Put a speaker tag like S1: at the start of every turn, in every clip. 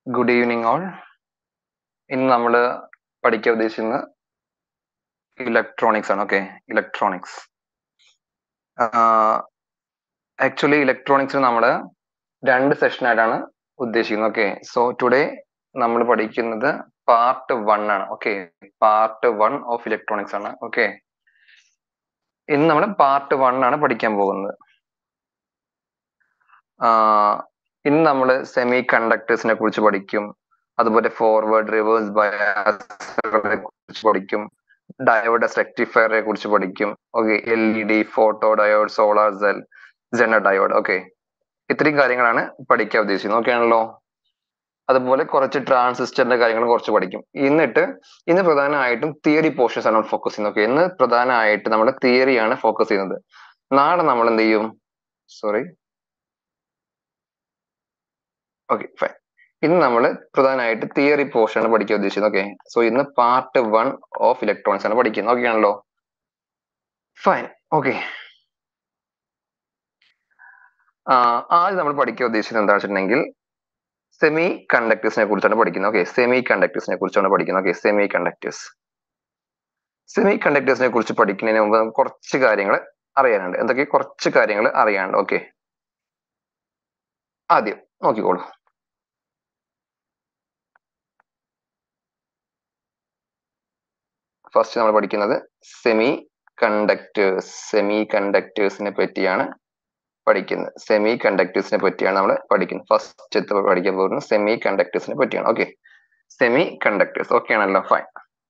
S1: Good evening all ഇന്ന് നമ്മൾ പഠിക്കാൻ ഉദ്ദേശിക്കുന്നത് ഇലക്ട്രോണിക്സ് ആണ് ഓക്കെ ഇലക്ട്രോണിക്സ് ആക്ച്വലി ഇലക്ട്രോണിക്സ് നമ്മൾ രണ്ട് സെഷൻ ആയിട്ടാണ് ഉദ്ദേശിക്കുന്നത് ഓക്കെ സോ ടുഡേ നമ്മൾ പഠിക്കുന്നത് പാർട്ട് വൺ ആണ് okay part one of electronics ആണ് ഓക്കെ ഇന്ന് നമ്മൾ പാർട്ട് വൺ ആണ് പഠിക്കാൻ പോകുന്നത് ഇന്ന് നമ്മൾ സെമി കണ്ടക്ടേഴ്സിനെ കുറിച്ച് പഠിക്കും അതുപോലെ ഫോർവേഡ് റിവേഴ്സ് ബയാസുകളെ കുറിച്ച് പഠിക്കും ഡയോഡസ് റെക്ടിഫയറെ കുറിച്ച് പഠിക്കും okay L E D photo diode solar cell zener diode okay ഇത്രയും കാര്യങ്ങളാണ് പഠിക്കാൻ ഉദ്ദേശിക്കുന്നത് ഓക്കെ ആണല്ലോ അതുപോലെ കുറച്ച് ട്രാൻസിസ്റ്ററിന്റെ കാര്യങ്ങൾ കുറച്ച് പഠിക്കും എന്നിട്ട് ഇന്ന് പ്രധാനമായിട്ടും തിയറി പോർഷൻസ് ആണ് നമ്മൾ ഫോക്കസ് ചെയ്യുന്നത് ഓക്കെ ഇന്ന് പ്രധാനമായിട്ട് നമ്മൾ തിയറിയാണ് ഫോക്കസ് ചെയ്യുന്നത് നാളെ നമ്മൾ എന്ത് ചെയ്യും സോറി ഓക്കെ ഫൈൻ ഇന്ന് നമ്മൾ പ്രധാനമായിട്ട് തിയറി പോർഷൻ ആണ് പഠിക്കാൻ ഉദ്ദേശിക്കുന്നത് ഓക്കെ സോ ഇന്ന് പാർട്ട് വൺ ഓഫ് ഇലക്ട്രോണിക്സ് ആണ് പഠിക്കുന്നത് ഓക്കെ ആണല്ലോ ഫൈൻ ഓക്കെ ആദ്യം നമ്മൾ പഠിക്കാൻ ഉദ്ദേശിക്കുന്നത് എന്താ വെച്ചിട്ടുണ്ടെങ്കിൽ സെമി കണ്ടക്ടേഴ്സിനെ കുറിച്ചാണ് പഠിക്കുന്നത് ഓക്കെ സെമി കണ്ടക്ടേഴ്സിനെ കുറിച്ചാണ് പഠിക്കുന്നത് ഓക്കെ സെമി കണ്ടക്ടേഴ്സ് സെമി കണ്ടക്ടേഴ്സിനെ കുറിച്ച് പഠിക്കുന്നതിന് മുമ്പ് നമുക്ക് കുറച്ച് കാര്യങ്ങൾ അറിയാനുണ്ട് എന്തൊക്കെ കുറച്ച് കാര്യങ്ങൾ അറിയാനുണ്ട് ഓക്കെ ആദ്യം നോക്കിക്കോളൂ ഫസ്റ്റ് നമ്മൾ പഠിക്കുന്നത് സെമി കണ്ടക്ടേഴ്സ് സെമി കണ്ടക്ടേഴ്സിനെ പറ്റിയാണ് പഠിക്കുന്നത് സെമി കണ്ടക്ടേഴ്സിനെ പറ്റിയാണ് നമ്മൾ പഠിക്കുന്നത് ഫസ്റ്റ് പഠിക്കാൻ പോകുന്നത് സെമി കണ്ടക്ടേഴ്സിനെ പറ്റിയാണ് ഓക്കെ സെമി കണ്ടക്ടേഴ്സ് ഓക്കെ ആണല്ലോ ഫൈൻ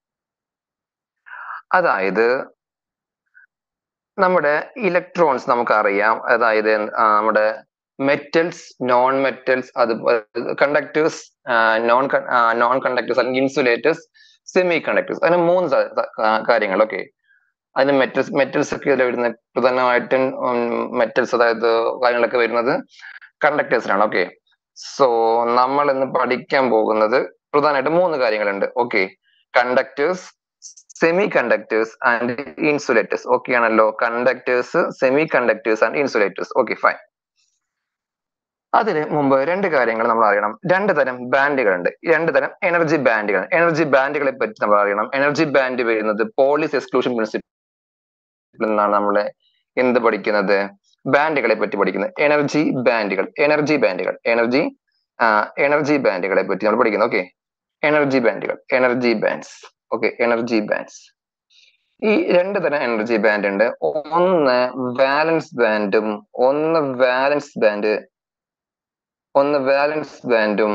S1: അതായത് നമ്മുടെ ഇലക്ട്രോൺസ് നമുക്കറിയാം അതായത് നമ്മുടെ മെറ്റൽസ് നോൺ മെറ്റൽസ് അതുപോലെ കണ്ടക്ടേഴ്സ് നോൺ നോൺ കണ്ടക്ടേഴ്സ് അല്ലെങ്കിൽ ഇൻസുലേറ്റേഴ്സ് സെമി കണ്ടക്ടേഴ്സ് അതിന് മൂന്ന് കാര്യങ്ങൾ ഓക്കെ അതിന് മെറ്റൽസ് മെറ്റൽസ് ഒക്കെ ഇതിൽ വരുന്ന പ്രധാനമായിട്ടും മെറ്റൽസ് അതായത് കാര്യങ്ങളൊക്കെ വരുന്നത് കണ്ടക്ടേഴ്സിനാണ് ഓക്കെ സോ നമ്മൾ ഇന്ന് പഠിക്കാൻ പോകുന്നത് പ്രധാനമായിട്ട് മൂന്ന് കാര്യങ്ങളുണ്ട് okay conductors semiconductors and insulators okay ആണല്ലോ conductors semiconductors and insulators okay fine അതിന് മുമ്പ് രണ്ട് കാര്യങ്ങൾ നമ്മൾ അറിയണം രണ്ട് തരം ബാൻഡുകളുണ്ട് രണ്ട് തരം എനർജി ബാൻഡുകൾ എനർജി ബാൻഡുകളെ പറ്റി നമ്മൾ അറിയണം എനർജി ബാൻഡ് വരുന്നത് പോളിസ് എക്സ്ക്ലൂഷൻ പ്രിൻസിപ്പിൾ നിന്നാണ് നമ്മൾ എന്ത് പഠിക്കുന്നത് ബാൻഡുകളെ പറ്റി പഠിക്കുന്നത് എനർജി ബാൻഡുകൾ എനർജി ബാൻഡുകൾ എനർജി എനർജി ബാൻഡുകളെ പറ്റി നമ്മൾ പഠിക്കുന്നത് ഓക്കെ എനർജി ബാൻഡുകൾ energy bands okay energy bands ഈ രണ്ട് തരം എനർജി ബാൻഡ് ഉണ്ട് ഒന്ന് വാലൻസ് ബാൻഡും ഒന്ന് വാലൻസ് ബാൻഡ് ഒന്ന് വാലൻസ് ബാൻഡും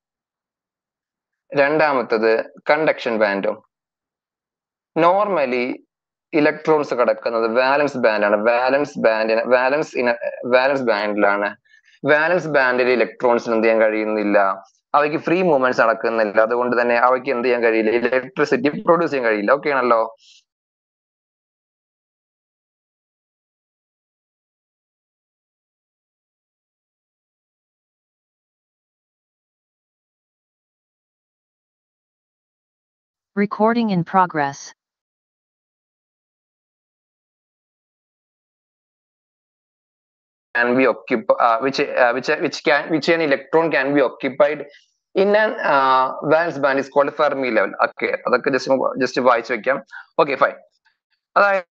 S1: രണ്ടാമത്തത് കണ്ടക്ഷൻ ബാൻഡും നോർമലി ഇലക്ട്രോൺസ് കിടക്കുന്നത് വാലൻസ് ബാൻഡാണ് വാലൻസ് ബാൻഡിന് വാലൻസ് ഇന വാലൻസ് ബാൻഡിലാണ് വാലൻസ് ബാൻഡിൽ ഇലക്ട്രോൺസിന് എന്ത് ചെയ്യാൻ കഴിയുന്നില്ല അവയ്ക്ക് ഫ്രീ മൂവ്മെന്റ്സ് നടക്കുന്നില്ല അതുകൊണ്ട് തന്നെ അവയ്ക്ക് എന്ത് ചെയ്യാൻ കഴിയില്ല ഇലക്ട്രിസിറ്റി പ്രൊഡ്യൂസ് ചെയ്യാൻ കഴിയില്ല ഓക്കെ ആണല്ലോ
S2: Recording in progress.
S1: can be occupied uh, which uh, which which can which an electron can be occupied in an uh, valence band is called Fermi level okay അതൊക്കെ just just വായിച്ചു വെക്കാം okay fine അതായത്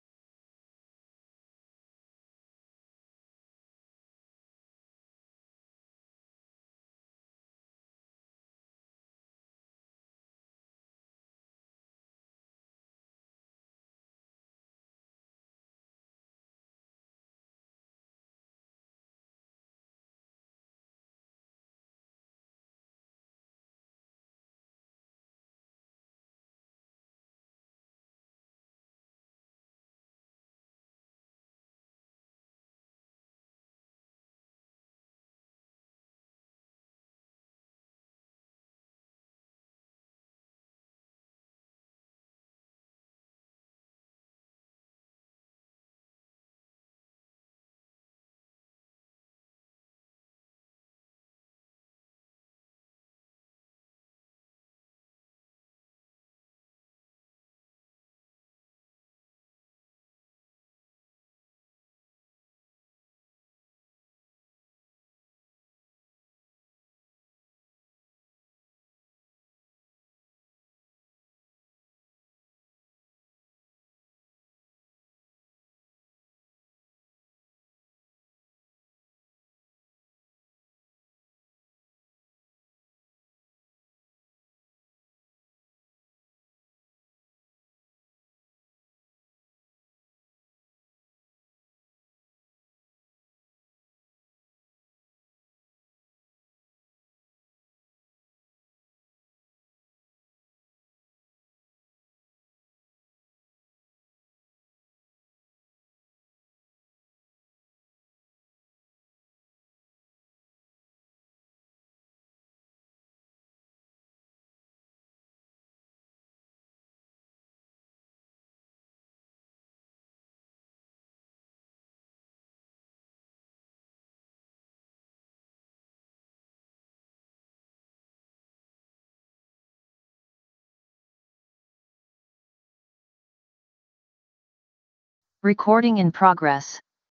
S2: Recording in progress.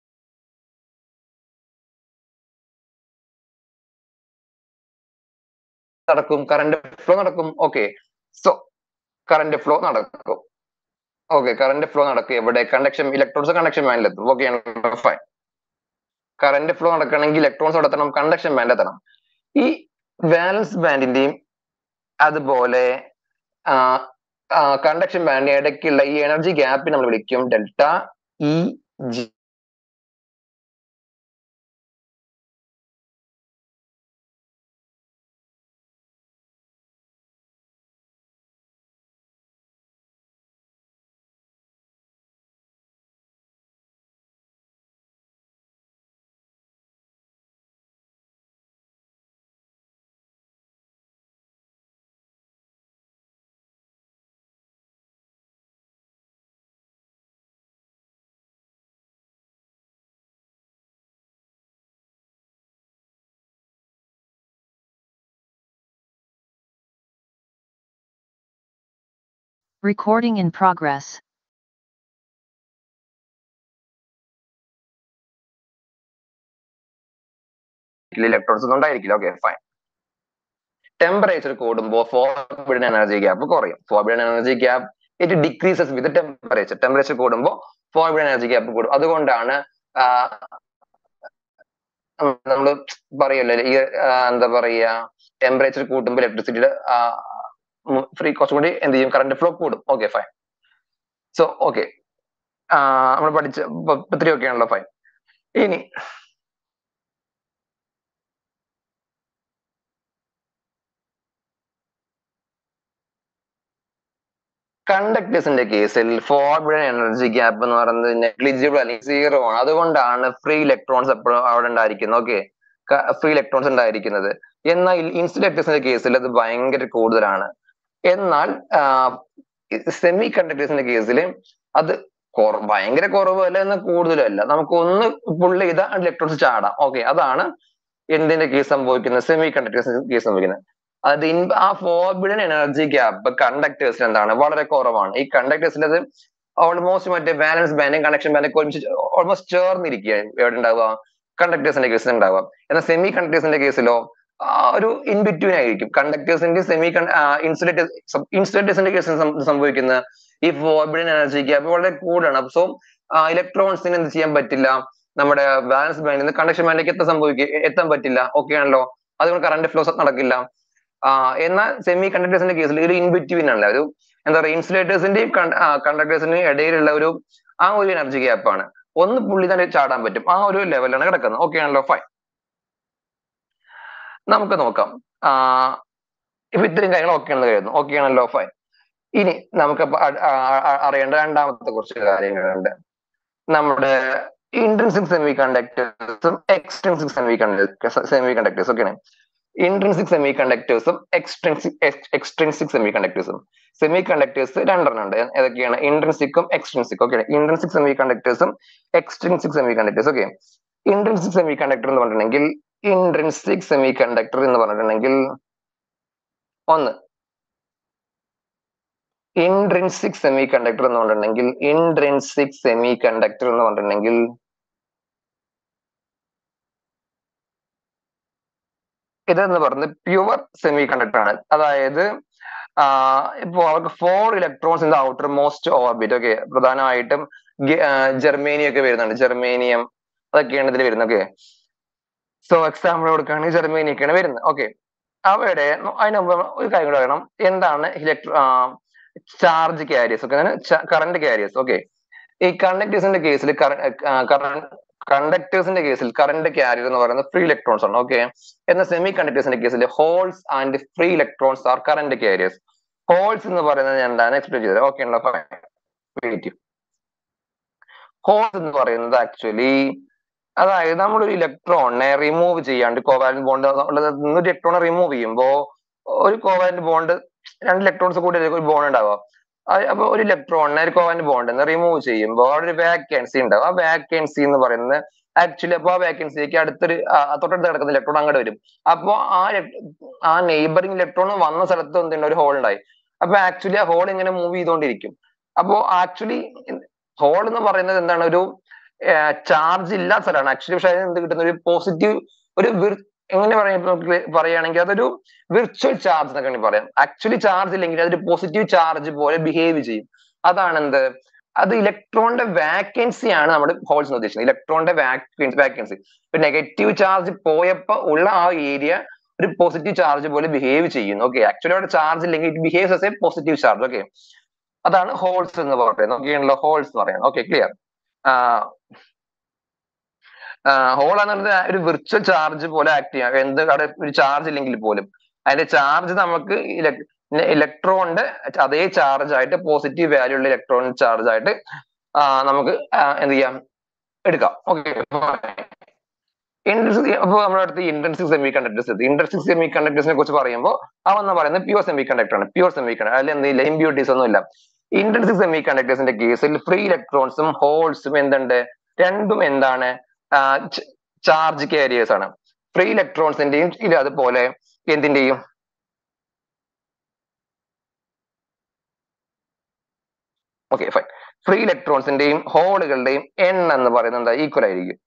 S1: നടക്കും current flow നടക്കും okay so current flow നടക്കും okay current flow നടക്കും എവിടെ conduction electrons conduction ബാൻഡിലെത്തും ഓക്കെ ഫൈൻ കറണ്ട് ഫ്ലോ നടക്കണമെങ്കിൽ ഇലക്ട്രോൺസ് അവിടെ എത്തണം കണ്ടക്ഷൻ ബാൻഡ് എത്തണം ഈ വാലൻസ് ബാൻഡിന്റെയും അതുപോലെ കണ്ടക്ഷൻ ബാൻഡിന്റെ ഇടയ്ക്കുള്ള ഈ എനർജി ഗ്യാപ്പ് നമ്മൾ വിളിക്കും delta E G
S2: Recording in progress.
S1: Electrons ഒന്നും ഉണ്ടായിരിക്കില്ല ഓക്കെ ഫൈൻ ടെമ്പറേച്ചർ കൂടുമ്പോൾ ഫോർബിഡൻ എനർജി ഗ്യാപ്പ് കുറയും forbidden energy gap it decreases with temperature temperature കൂടുമ്പോൾ ഫോർബിഡൻ എനർജി ഗ്യാപ്പ് കൂടും അതുകൊണ്ടാണ് നമ്മൾ പറയല്ലേ ഈ ആ, എന്താ പറയാ ടെമ്പറേച്ചർ കൂട്ടുമ്പോൾ ഇലക്ട്രിസിറ്റിയുടെ ഫ്രീ കുറച്ചും കൂടി എന്ത് ചെയ്യും കറണ്ട് ഫ്ലോ കൂടും ഓക്കെ ഫൈൻ സോ ഓക്കെ നമ്മൾ പഠിച്ച ഇത്തിരി ഒക്കെ ആണല്ലോ ഫൈൻ ഇനി കണ്ടക്ടേഴ്സിന്റെ കേസിൽ ഫോർബിഡൻ എനർജി ഗ്യാപ്പ് എന്ന് പറയുന്നത് നെഗ്ലിജിബിൾ അല്ലെങ്കിൽ സീറോ ആണ് അതുകൊണ്ടാണ് ഫ്രീ ഇലക്ട്രോൺസ് എപ്പോഴും അവിടെ ഉണ്ടായിരിക്കുന്നത് ഓക്കെ ഫ്രീ ഇലക്ട്രോൺസ് ഉണ്ടായിരിക്കുന്നത് എന്നാൽ ഇൻസുലേറ്റേഴ്സിന്റെ കേസിൽ അത് ഭയങ്കര കൂടുതലാണ് എന്നാൽ സെമി കണ്ടക്ടേഴ്സിന്റെ കേസിൽ അത് കുറ- ഭയങ്കര കുറവല്ല എന്നാൽ കൂടുതലും അല്ല നമുക്ക് ഒന്ന് പുള്ളി ചെയ്ത ഇലക്ട്രോൺസ് ചാടാം ഓക്കെ അതാണ് എന്തിന്റെ കേസ് സംഭവിക്കുന്നത് സെമി കണ്ടക്ടേഴ്സിന്റെ കേസ് സംഭവിക്കുന്നത് അത് ഇൻ- ആ ഫോർബിഡൻ എനർജി ഗ്യാപ്പ് കണ്ടക്ടേഴ്സിൽ എന്താണ് വളരെ കുറവാണ് ഈ കണ്ടക്ടേഴ്സിൽ അത് ഓൾമോസ്റ്റ് മറ്റേ ബാലൻസ് ബാൻഡും കണക്ഷൻ ബാൻഡും ഒരുമിച്ച് ഓൾമോസ്റ്റ് ചേർന്നിരിക്കുകയാണ് എവിടെ ഉണ്ടാവുക കണ്ടക്ടേഴ്സിന്റെ കേസിൽ ഉണ്ടാവുക എന്നാൽ സെമി കണ്ടക്ടേഴ്സിന്റെ കേസിലോ ആ ഒരു ഇൻ ബിറ്റ്വീൻ ആയിരിക്കും കണ്ടക്ടേഴ്സിന്റെ സെമി ഇൻസുലേറ്റേഴ്സ് ഇൻസുലേറ്റേഴ്സിന്റെ കേസിൽ സംഭവിക്കുന്ന ഈ ഫോർബിഡൻ എനർജി ഗ്യാപ്പ് വളരെ കൂടുതലാണ് സോ ഇലക്ട്രോൺസിന് എന്ത് ചെയ്യാൻ പറ്റില്ല നമ്മുടെ ബാലൻസ് ബാൻഡിൽ നിന്ന് കണ്ടക്ഷൻ ബാൻഡിലേക്ക് എത്താൻ സംഭവിക്കുക എത്താൻ പറ്റില്ല ഓക്കെ ആണല്ലോ അതുകൊണ്ട് കറണ്ട് ഫ്ലോസ് നടക്കില്ല ആ എന്നാൽ സെമി കണ്ടക്ടേഴ്സിന്റെ കേസിൽ ഒരു ഇൻ ബിറ്റ്വീൻ ആണ് ഒരു എന്താ പറയുക ഇൻസുലേറ്റേഴ്സിന്റെയും കണ്ടക്ടേഴ്സിന്റെയും ഇടയിലുള്ള ഒരു ആ ഒരു എനർജി ഗ്യാപ്പ് ആണ് ഒന്ന് പുള്ളി തന്നെ ചാടാൻ പറ്റും ആ ഒരു ലെവലാണ് കിടക്കുന്നത് ഓക്കെ ആണല്ലോ ഫൈൻ നമുക്ക് നോക്കാം ആ ഇപ്പൊ ഇത്രയും കാര്യങ്ങൾ ഓക്കെ ആണെന്ന് കരുതുന്നു ഓക്കെ ആണല്ലോ ഫൈൻ ഇനി നമുക്ക് അപ്പൊ അ- ആ- ആ- അറിയേണ്ട രണ്ടാമത്തെ കുറച്ച് കാര്യങ്ങളുണ്ട് നമ്മുടെ ഇൻട്രൻസിക് സെമി കണ്ടക്ടേഴ്സും എക്സ്ട്രൻസിക് സെമി സെമി കണ്ടക്ടേഴ്സ് ഒക്കെയാണ് ഇൻട്രൻസിക് സെമി കണ്ടക്ടേഴ്സും എക്സ്ട്രൻസിക് എക്സ്ട്രൻസിക് സെമി കണ്ടക്ടേഴ്സും സെമി കണ്ടക്ടേഴ്സ് രണ്ടെണ്ണം ഉണ്ട് ഏതൊക്കെയാണ് ഇൻട്രൻസിക്കും എക്സ്ട്രൻസിക്കും ഓക്കെ ഇൻട്രൻസിക് സെമി കണ്ടക്ടേഴ്സും extrinsic semiconductors okay intrinsic semiconductor എന്ന് പറഞ്ഞിട്ടുണ്ടെങ്കിൽ ഇൻട്രൻസിക് സെമി കണ്ടക്ടർ എന്ന് പറഞ്ഞിട്ടുണ്ടെങ്കിൽ ഒന്ന് ഇൻട്രൻസിക് സെമി കണ്ടക്ടർ എന്ന് പറഞ്ഞിട്ടുണ്ടെങ്കിൽ ഇൻട്രൻസിക് സെമി കണ്ടക്ടർ എന്ന് പറഞ്ഞിട്ടുണ്ടെങ്കിൽ ഇതെന്ന് പറയുന്നത് പ്യുവർ സെമി കണ്ടക്ടർ ആണ് അതായത് ഇപ്പോ അവർക്ക് four electrons in the outermost orbit okay പ്രധാനമായിട്ടും ജർമേനിയം ഒക്കെ വരുന്നുണ്ട് ജർമേനിയം അതൊക്കെയാണ് ഇതിൽ വരുന്നത് ഓക്കെ സോ എക്സാമ്പിൾ കൊടുക്കുകയാണെങ്കിൽ ജർമേനിയം ഒക്കെയാണ് വരുന്നത് ഓക്കെ അവിടെ അതിന് മുമ്പ് ഒരു കാര്യം കൂടെ പറയണം എന്താണ് ഇലക്ട്രോ ചാർജ് കാരിയേഴ്സ് ഒക്കെ കറണ്ട് കാരിയേഴ്സ് ഓക്കെ ഈ കണ്ടക്ടേഴ്സിന്റെ കേസിൽ കണ്ടക്ടേഴ്സിന്റെ കേസിൽ കറണ്ട് കാരിയർ എന്ന് പറയുന്നത് ഫ്രീ ഇലക്ട്രോൺസ് ആണ് ഓക്കെ എന്നാൽ സെമി കണ്ടക്ടേഴ്സിന്റെ കേസിൽ holes and free electrons are current carriers holes എന്ന് പറയുന്നത് എന്താണ് എക്സ്പ്ലെയിൻ ചെയ്തത് ഓക്കെ ഉണ്ടോ ഹോൾസ് എന്ന് പറയുന്നത് ആക്ച്വലി അതായത് നമ്മളൊരു ഇലക്ട്രോണിനെ റിമൂവ് ചെയ്യാണ്ട് കോവാലന്റ് ബോണ്ട് ഉള്ളത് ഒരു ഇലക്ട്രോണെ റിമൂവ് ചെയ്യുമ്പോൾ ഒരു കോവാലന്റ് ബോണ്ട് രണ്ട് ഇലക്ട്രോൺസ് കൂടി ഒരു ബോണ്ട് ഉണ്ടാവുക അപ്പൊ ഒരു ഇലക്ട്രോണിനെ ഒരു കോവാലന്റ് ബോണ്ട് റിമൂവ് ചെയ്യുമ്പോൾ അവിടെ ഒരു വാക്കൻസി ഉണ്ടാവും ആ വാക്കൻസി എന്ന് പറയുന്നത് ആക്ച്വലി അപ്പൊ ആ വാക്കൻസിലേക്ക് അടുത്തൊരു തൊട്ടടുത്ത് കിടക്കുന്ന ഇലക്ട്രോൺ അങ്ങോട്ട് വരും അപ്പോ ആ ആ നെയ്ബറിംഗ് ഇലക്ട്രോൺ വന്ന സ്ഥലത്ത് എന്തുണ്ട് ഒരു ഹോൾ ഉണ്ടായി അപ്പൊ ആക്ച്വലി ആ ഹോൾ ഇങ്ങനെ മൂവ് ചെയ്തുകൊണ്ടിരിക്കും അപ്പോ ആക്ച്വലി ഹോൾ എന്ന് പറയുന്നത് എന്താണ് ഒരു ചാർജ് ഇല്ലാത്ത സ്ഥലമാണ് ആക്ച്വലി പക്ഷെ അതിന് എന്ത് കിട്ടുന്ന ഒരു പോസിറ്റീവ് ഒരു വിർ- എങ്ങനെ പറയാം പറയുകയാണെങ്കിൽ അതൊരു വിർച്വൽ ചാർജ് എന്നൊക്കെ വേണമെങ്കിൽ പറയാം ആക്ച്വലി ചാർജ് ഇല്ലെങ്കിൽ അതൊരു പോസിറ്റീവ് ചാർജ് പോലെ ബിഹേവ് ചെയ്യും അതാണ് എന്ത് അത് ഇലക്ട്രോണിന്റെ വാക്കൻസി ആണ് നമ്മുടെ ഹോൾസ് ഉദ്ദേശിക്കുന്നത് ഇലക്ട്രോണിന്റെ വാക്കൻസി ഇപ്പൊ നെഗറ്റീവ് ചാർജ് പോയപ്പോ ഉള്ള ആ ഏരിയ ഒരു പോസിറ്റീവ് ചാർജ് പോലെ ബിഹേവ് ചെയ്യുന്നു ഓക്കെ ആക്ച്വലി അവിടെ ചാർജ് ഇല്ലെങ്കിൽ it behaves as a positive charge okay അതാണ് ഹോൾസ് എന്ന് പറയുന്നത് ഓക്കെ ഹോൾസ് എന്ന് പറയുന്നത് ഓക്കെ ക്ലിയർ ഹോൾ എന്ന് പറയുന്നത് ഒരു വിർച്വൽ ചാർജ് പോലെ ആക്ട് ചെയ്യാം എന്ത് അവിടെ ഒരു ചാർജ് ഇല്ലെങ്കിൽ പോലും അതിന്റെ ചാർജ് നമുക്ക് ഇലക്ട്രോണിന്റെ അതേ ചാർജ് ആയിട്ട് പോസിറ്റീവ് വാല്യൂ ഉള്ള ഇലക്ട്രോൺ ചാർജ് ആയിട്ട് ആ, നമുക്ക് ആ, എന്ത് ചെയ്യാം എടുക്കാം ഓക്കെ ഇൻട്രൻസിക് അപ്പൊ നമ്മുടെ അടുത്ത് ഇൻട്രൻസിക് സെമി കണ്ടക്ടേഴ്സ് എത്തി ഇൻട്രൻസിക് സെമി കണ്ടക്ടേഴ്സിനെ കുറിച്ച് പറയുമ്പോൾ അവന്ന് പറയുന്നത് പ്യൂർ സെമി കണ്ടക്ടർ ആണ് പ്യൂർ സെമി കണ്ടക്ടർ അതിൽ എന്തില്ല ഇമ്പ്യൂട്ടീസ് ഒന്നും ഇല്ല ഇൻട്രൻസിക് സെമി കണ്ടക്ടേഴ്സിന്റെ കേസിൽ ഫ്രീ ഇലക്ട്രോൺസും ഹോൾസും എന്തുണ്ട് രണ്ടും എന്താണ് ചാർജ് കാരിയേഴ്സ് ആണ് ഫ്രീ ഇലക്ട്രോൺസിന്റെയും ഇത് അതുപോലെ എന്തിന്റെയും ഓക്കെ ഫൈൻ ഫ്രീ ഇലക്ട്രോൺസിന്റെയും ഹോളുകളുടെയും എണ്ണം എന്ന് പറയുന്നത് എന്താ ഈക്വൽ ആയിരിക്കും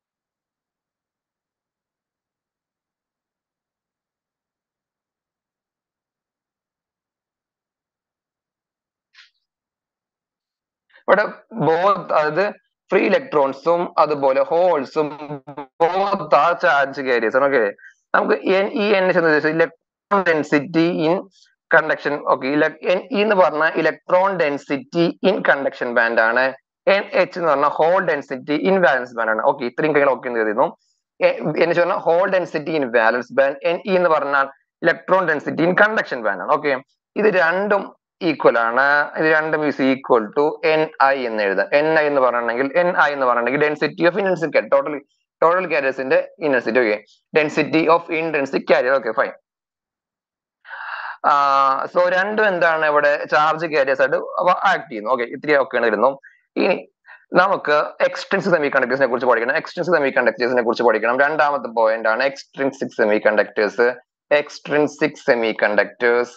S1: ഇവിടെ ബോത്ത് അതായത് ഫ്രീ ഇലക്ട്രോൺസും അതുപോലെ ഹോൾസും ബോത്ത് ആ ചാർജ് കാരിയേഴ്സ് ഓക്കെ നമുക്ക് എൻ- ഈ N electron density in conduction okay N E എന്ന് പറഞ്ഞ electron density in conduction band ആണ് എൻ എച്ച് എന്ന് പറഞ്ഞ hole density in valence band ആണ് ഓക്കെ ഇത്രയും കാര്യങ്ങൾ ഓക്കെ എന്ന് കരുതുന്നു എന്ന് വെച്ചാൽ hole density in valence band N E എന്ന് പറഞ്ഞാൽ electron density in conduction band ആണ് ഓക്കെ ഇത് രണ്ടും ഈക്വൽ ആണ് ഇത് രണ്ടും is equal to N I എന്ന് എഴുതാം എൻ ഐ എന്ന് പറഞ്ഞിട്ടുണ്ടെങ്കിൽ എൻ ഐ എന്ന് പറഞ്ഞിട്ടുണ്ടെങ്കിൽ density of intrinsic total total കാരിയേഴ്സിന്റെ ഇൻഡൻസിറ്റി okay density of intrinsic carrier okay fine so രണ്ടും എന്താണ് ഇവിടെ ചാർജ് കാരിയേഴ്സ് ആയിട്ട് ആക്ട് ചെയ്യുന്നു ഓക്കെ ഇത്തിരി ഒക്കെയാണ് വരുന്നു ഇനി നമുക്ക് എക്സ്ട്രിൻസിക് സെമി കണ്ടക്ടേഴ്സിനെ കുറിച്ച് പഠിക്കണം എക്സ്ട്രിൻസിക് സെമി കണ്ടക്ടേഴ്സിനെ കുറിച്ച് പഠിക്കണം രണ്ടാമത്തെ പോയിന്റ് ആണ് extrinsic semiconductors extrinsic semiconductors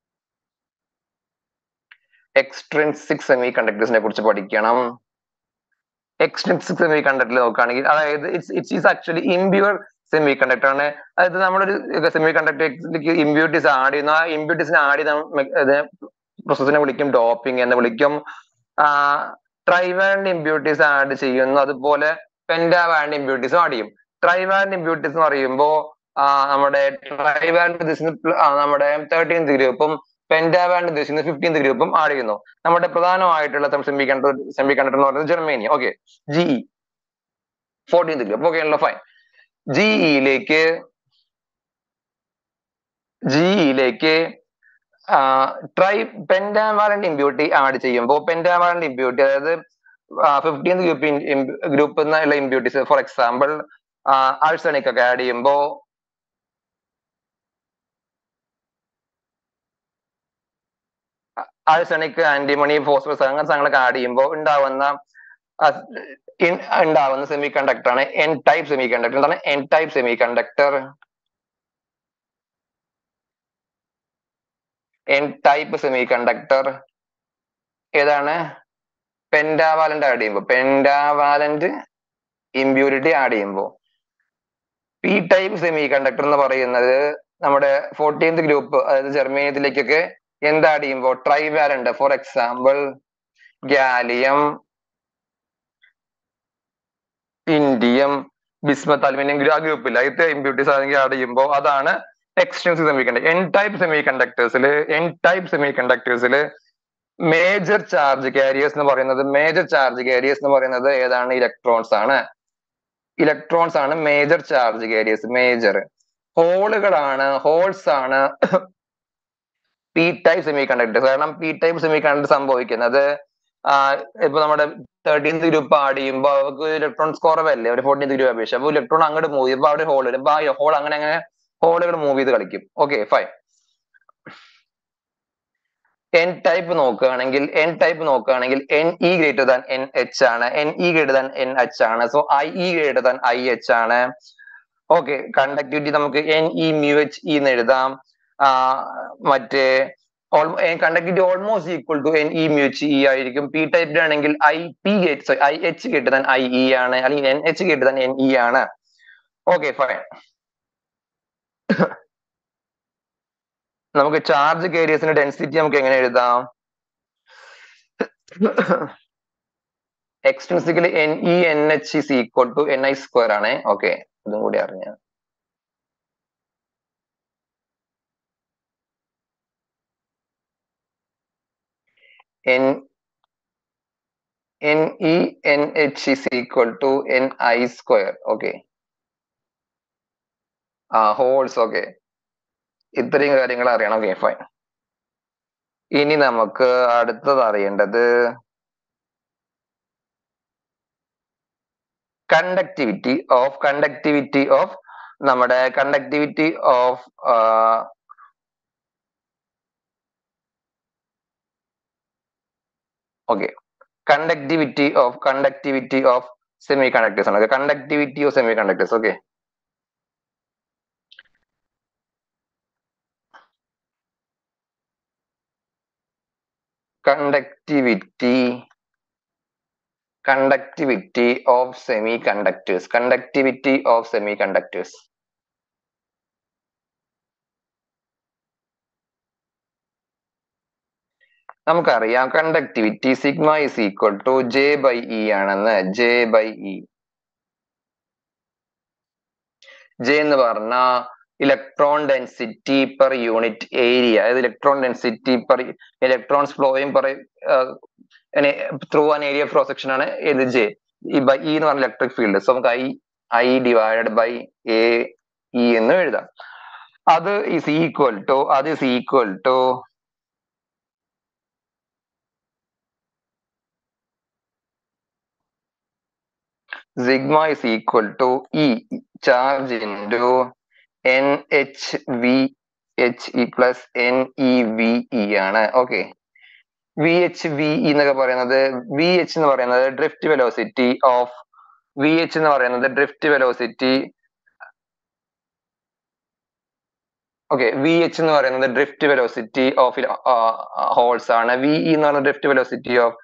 S1: extrinsic semi കണ്ടക്ടേഴ്സിനെ കുറിച്ച് പഠിക്കണം എക്സ്ട്രിൻസിക് സെമി കണ്ടക്ടർ നോക്കുകയാണെങ്കിൽ അതായത് it's it's is actually impure semiconductor ആണ് അതായത് നമ്മളൊരു സെമി കണ്ടക്ടറിലേക്ക് ഇമ്പ്യൂട്ടീസ് ആഡ് ചെയ്യുന്ന ആ ഇമ്പ്യൂട്ടീസിനെ ആഡ് ചെയ്യുന്ന പ്രോസസ്സിനെ വിളിക്കും ഡോപ്പിംഗ് എന്ന് വിളിക്കും ട്രൈവാൻഡ് ഇമ്പ്യൂട്ടീസ് ആഡ് ചെയ്യുന്നു അതുപോലെ പെൻഡാവാൻഡ് ഇമ്പ്യൂട്ടീസും ആഡ് ചെയ്യും ട്രൈവാൻഡ് ഇമ്പ്യൂട്ടീസ് എന്ന് പറയുമ്പോൾ നമ്മുടെ ട്രൈവാൻഡ് ഉദ്ദേശിക്കുന്ന നമ്മുടെ തേർട്ടീൻത് ഗ്രൂപ്പും പെൻഡാവാൻഡ് ഉദ്ദേശിക്കുന്ന ഫിഫ്റ്റീൻത് ഗ്രൂപ്പും ആഡ് ചെയ്യുന്നു നമ്മുടെ പ്രധാനമായിട്ടുള്ള സെമി കണ്ടക്ടർ സെമി കണ്ടക്ടർ എന്ന് പറയുന്നത് Germany okay G fourteenth group okay ആണല്ലോ ഫൈൻ ജിയിലേക്ക് ജിയിലേക്ക് ട്രൈ പെൻഡാവാലന്റ് ഇമ്പ്യൂട്ടി ആഡ് ചെയ്യുമ്പോൾ പെൻഡാവാലന്റ് ഇമ്പ്യൂട്ടി അതായത് ഫിഫ്റ്റീൻത് ഗ്രൂപ്പ് ഗ്രൂപ്പ് എന്നുള്ള ഇമ്പ്യൂട്ടീസ് ഫോർ എക്സാമ്പിൾ ആഴ്സണിക് ഒക്കെ ആഡ് ചെയ്യുമ്പോൾ ആഴ്സണിക് ആന്റിമണി ഫോസ്ഫറസ് അങ്ങനെ സാധനങ്ങളൊക്കെ ആഡ് ചെയ്യുമ്പോൾ ഉണ്ടാവുന്ന ഉണ്ടാവുന്ന സെമി കണ്ടക്ടർ ആണ് എൻ ടൈപ്പ് സെമി കണ്ടക്ടർ എന്താണ് N type semiconductor N type semiconductor ഏതാണ് പെൻഡാവാലന്റ് ആഡ് ചെയ്യുമ്പോൾ പെൻഡാവാലന്റ് ഇമ്പ്യൂരിറ്റി ആഡ് ചെയ്യുമ്പോൾ പി ടൈപ്പ് സെമി കണ്ടക്ടർ എന്ന് പറയുന്നത് നമ്മുടെ ഫോർട്ടീൻത് ഗ്രൂപ്പ് അതായത് ജർമ്മനിയത്തിലേക്കൊക്കെ എന്ത് ആഡ് ചെയ്യുമ്പോൾ trivalent for example gallium indium bismuth aluminium ആ ഗ്രൂപ്പില്ല ഇത് ഇമ്പ്യൂട്ടീസ് ആണെങ്കിൽ ആഡ് ചെയ്യുമ്പോൾ അതാണ് extensive semiconductor N type semi കണ്ടക്ടേഴ്സിൽ എൻ ടൈപ്പ് സെമി കണ്ടക്ടേഴ്സിൽ മേജർ ചാർജ് കാരിയേഴ്സ് എന്ന് പറയുന്നത് മേജർ ചാർജ് കാരിയേഴ്സ് എന്ന് പറയുന്നത് ഏതാണ് ഇലക്ട്രോൺസ് ആണ് ഇലക്ട്രോൺസ് ആണ് മേജർ ചാർജ് കാരിയേഴ്സ് മേജർ ഹോളുകളാണ് ഹോൾസ് ആണ് പി ടൈപ്പ് സെമി കണ്ടക്ടേഴ്സ് കാരണം പി ടൈപ്പ് സെമി കണ്ടക്ടർ സംഭവിക്കുന്നത് ഇപ്പൊ നമ്മുടെ തേർട്ടീൻത് ഗ്രൂപ്പ് ആഡ് ചെയ്യുമ്പോൾ അവർക്ക് ഇലക്ട്രോൺസ് കുറവല്ലേ ഒരു ഫോർട്ടീൻത് ഗ്രൂപ്പ് അപേക്ഷ അപ്പൊ ഇലക്ട്രോൺ അങ്ങോട്ട് മൂവ് ചെയ്യുമ്പോൾ അവിടെ ഹോൾ വരും അപ്പൊ ആ ഹോൾ അങ്ങനെ അങ്ങനെ ഹോളുകൾ മൂവ് ചെയ്ത് കളിക്കും ഓക്കെ ഫൈൻ എൻ ടൈപ്പ് നോക്കുകയാണെങ്കിൽ എൻ ടൈപ്പ് നോക്കുകയാണെങ്കിൽ N E greater than N H ആണ് N E greater than N H ആണ് so I E greater than I H ആണ് ഓക്കെ കണ്ടക്ടിവിറ്റി നമുക്ക് N E mu H E എന്ന് എഴുതാം മറ്റേ conductivity almost equal to N E much E ആയിരിക്കും P ടൈപ്പിൽ ആണെങ്കിൽ I P greater sorry I H greater than I E ആണ് അല്ലെങ്കിൽ N H greater than N E ആണ് ഓക്കെ ഫൈൻ നമുക്ക് ചാർജ് കേരിയസിന്റെ ഡെൻസിറ്റി നമുക്ക് എങ്ങനെ എഴുതാം extrinsically N E N H is equal to N I square ആണ് okay ഇതും കൂടി അറിഞ്ഞ N N E N H is equal to N I square okay ആ ഹോൾസ് ഓക്കെ ഇത്രയും കാര്യങ്ങൾ അറിയണം ഓക്കെ ഫൈൻ ഇനി നമുക്ക് അടുത്തത് അറിയേണ്ടത് കണ്ടക്ടിവിറ്റി ഓഫ് കണ്ടക്ടിവിറ്റി ഓഫ് നമ്മുടെ conductivity of okay conductivity of conductivity of semiconductors ആണ് conductivity of semiconductors okay conductivity conductivity of semiconductors conductivity of semiconductors നമുക്കറിയാം conductivity sigma is equal to J by E ആണെന്ന് J by E J എന്ന് പറഞ്ഞ electron density per unit area അതായത് electron density per electrons ഫ്ലോയും per through an area cross section ആണ് ഇത് J ഈ by E എന്ന് പറഞ്ഞ ഇലക്ട്രിക് ഫീൽഡ് സോ നമുക്ക് I I divided by A E എന്ന് എഴുതാം അത് ഈസ് ഈക്വൽ ടു അത് is equal to sigma is equal to E charge into NHVHE plus NEVE ആണ് ഓക്കെ വി എച്ച് വി എന്നൊക്കെ പറയുന്നത് വി എച്ച് എന്ന് പറയുന്നത് drift velocity of V H എന്ന് പറയുന്നത് drift velocity okay V H എന്ന് പറയുന്നത് ഡ്രിഫ്റ്റ് വെലോസിറ്റി ഓഫ് ഹോൾസ് ആണ് വി ഇ എന്ന് പറയുന്നത് ഡ്രിഫ്റ്റ് വെലോസിറ്റി ഓഫ്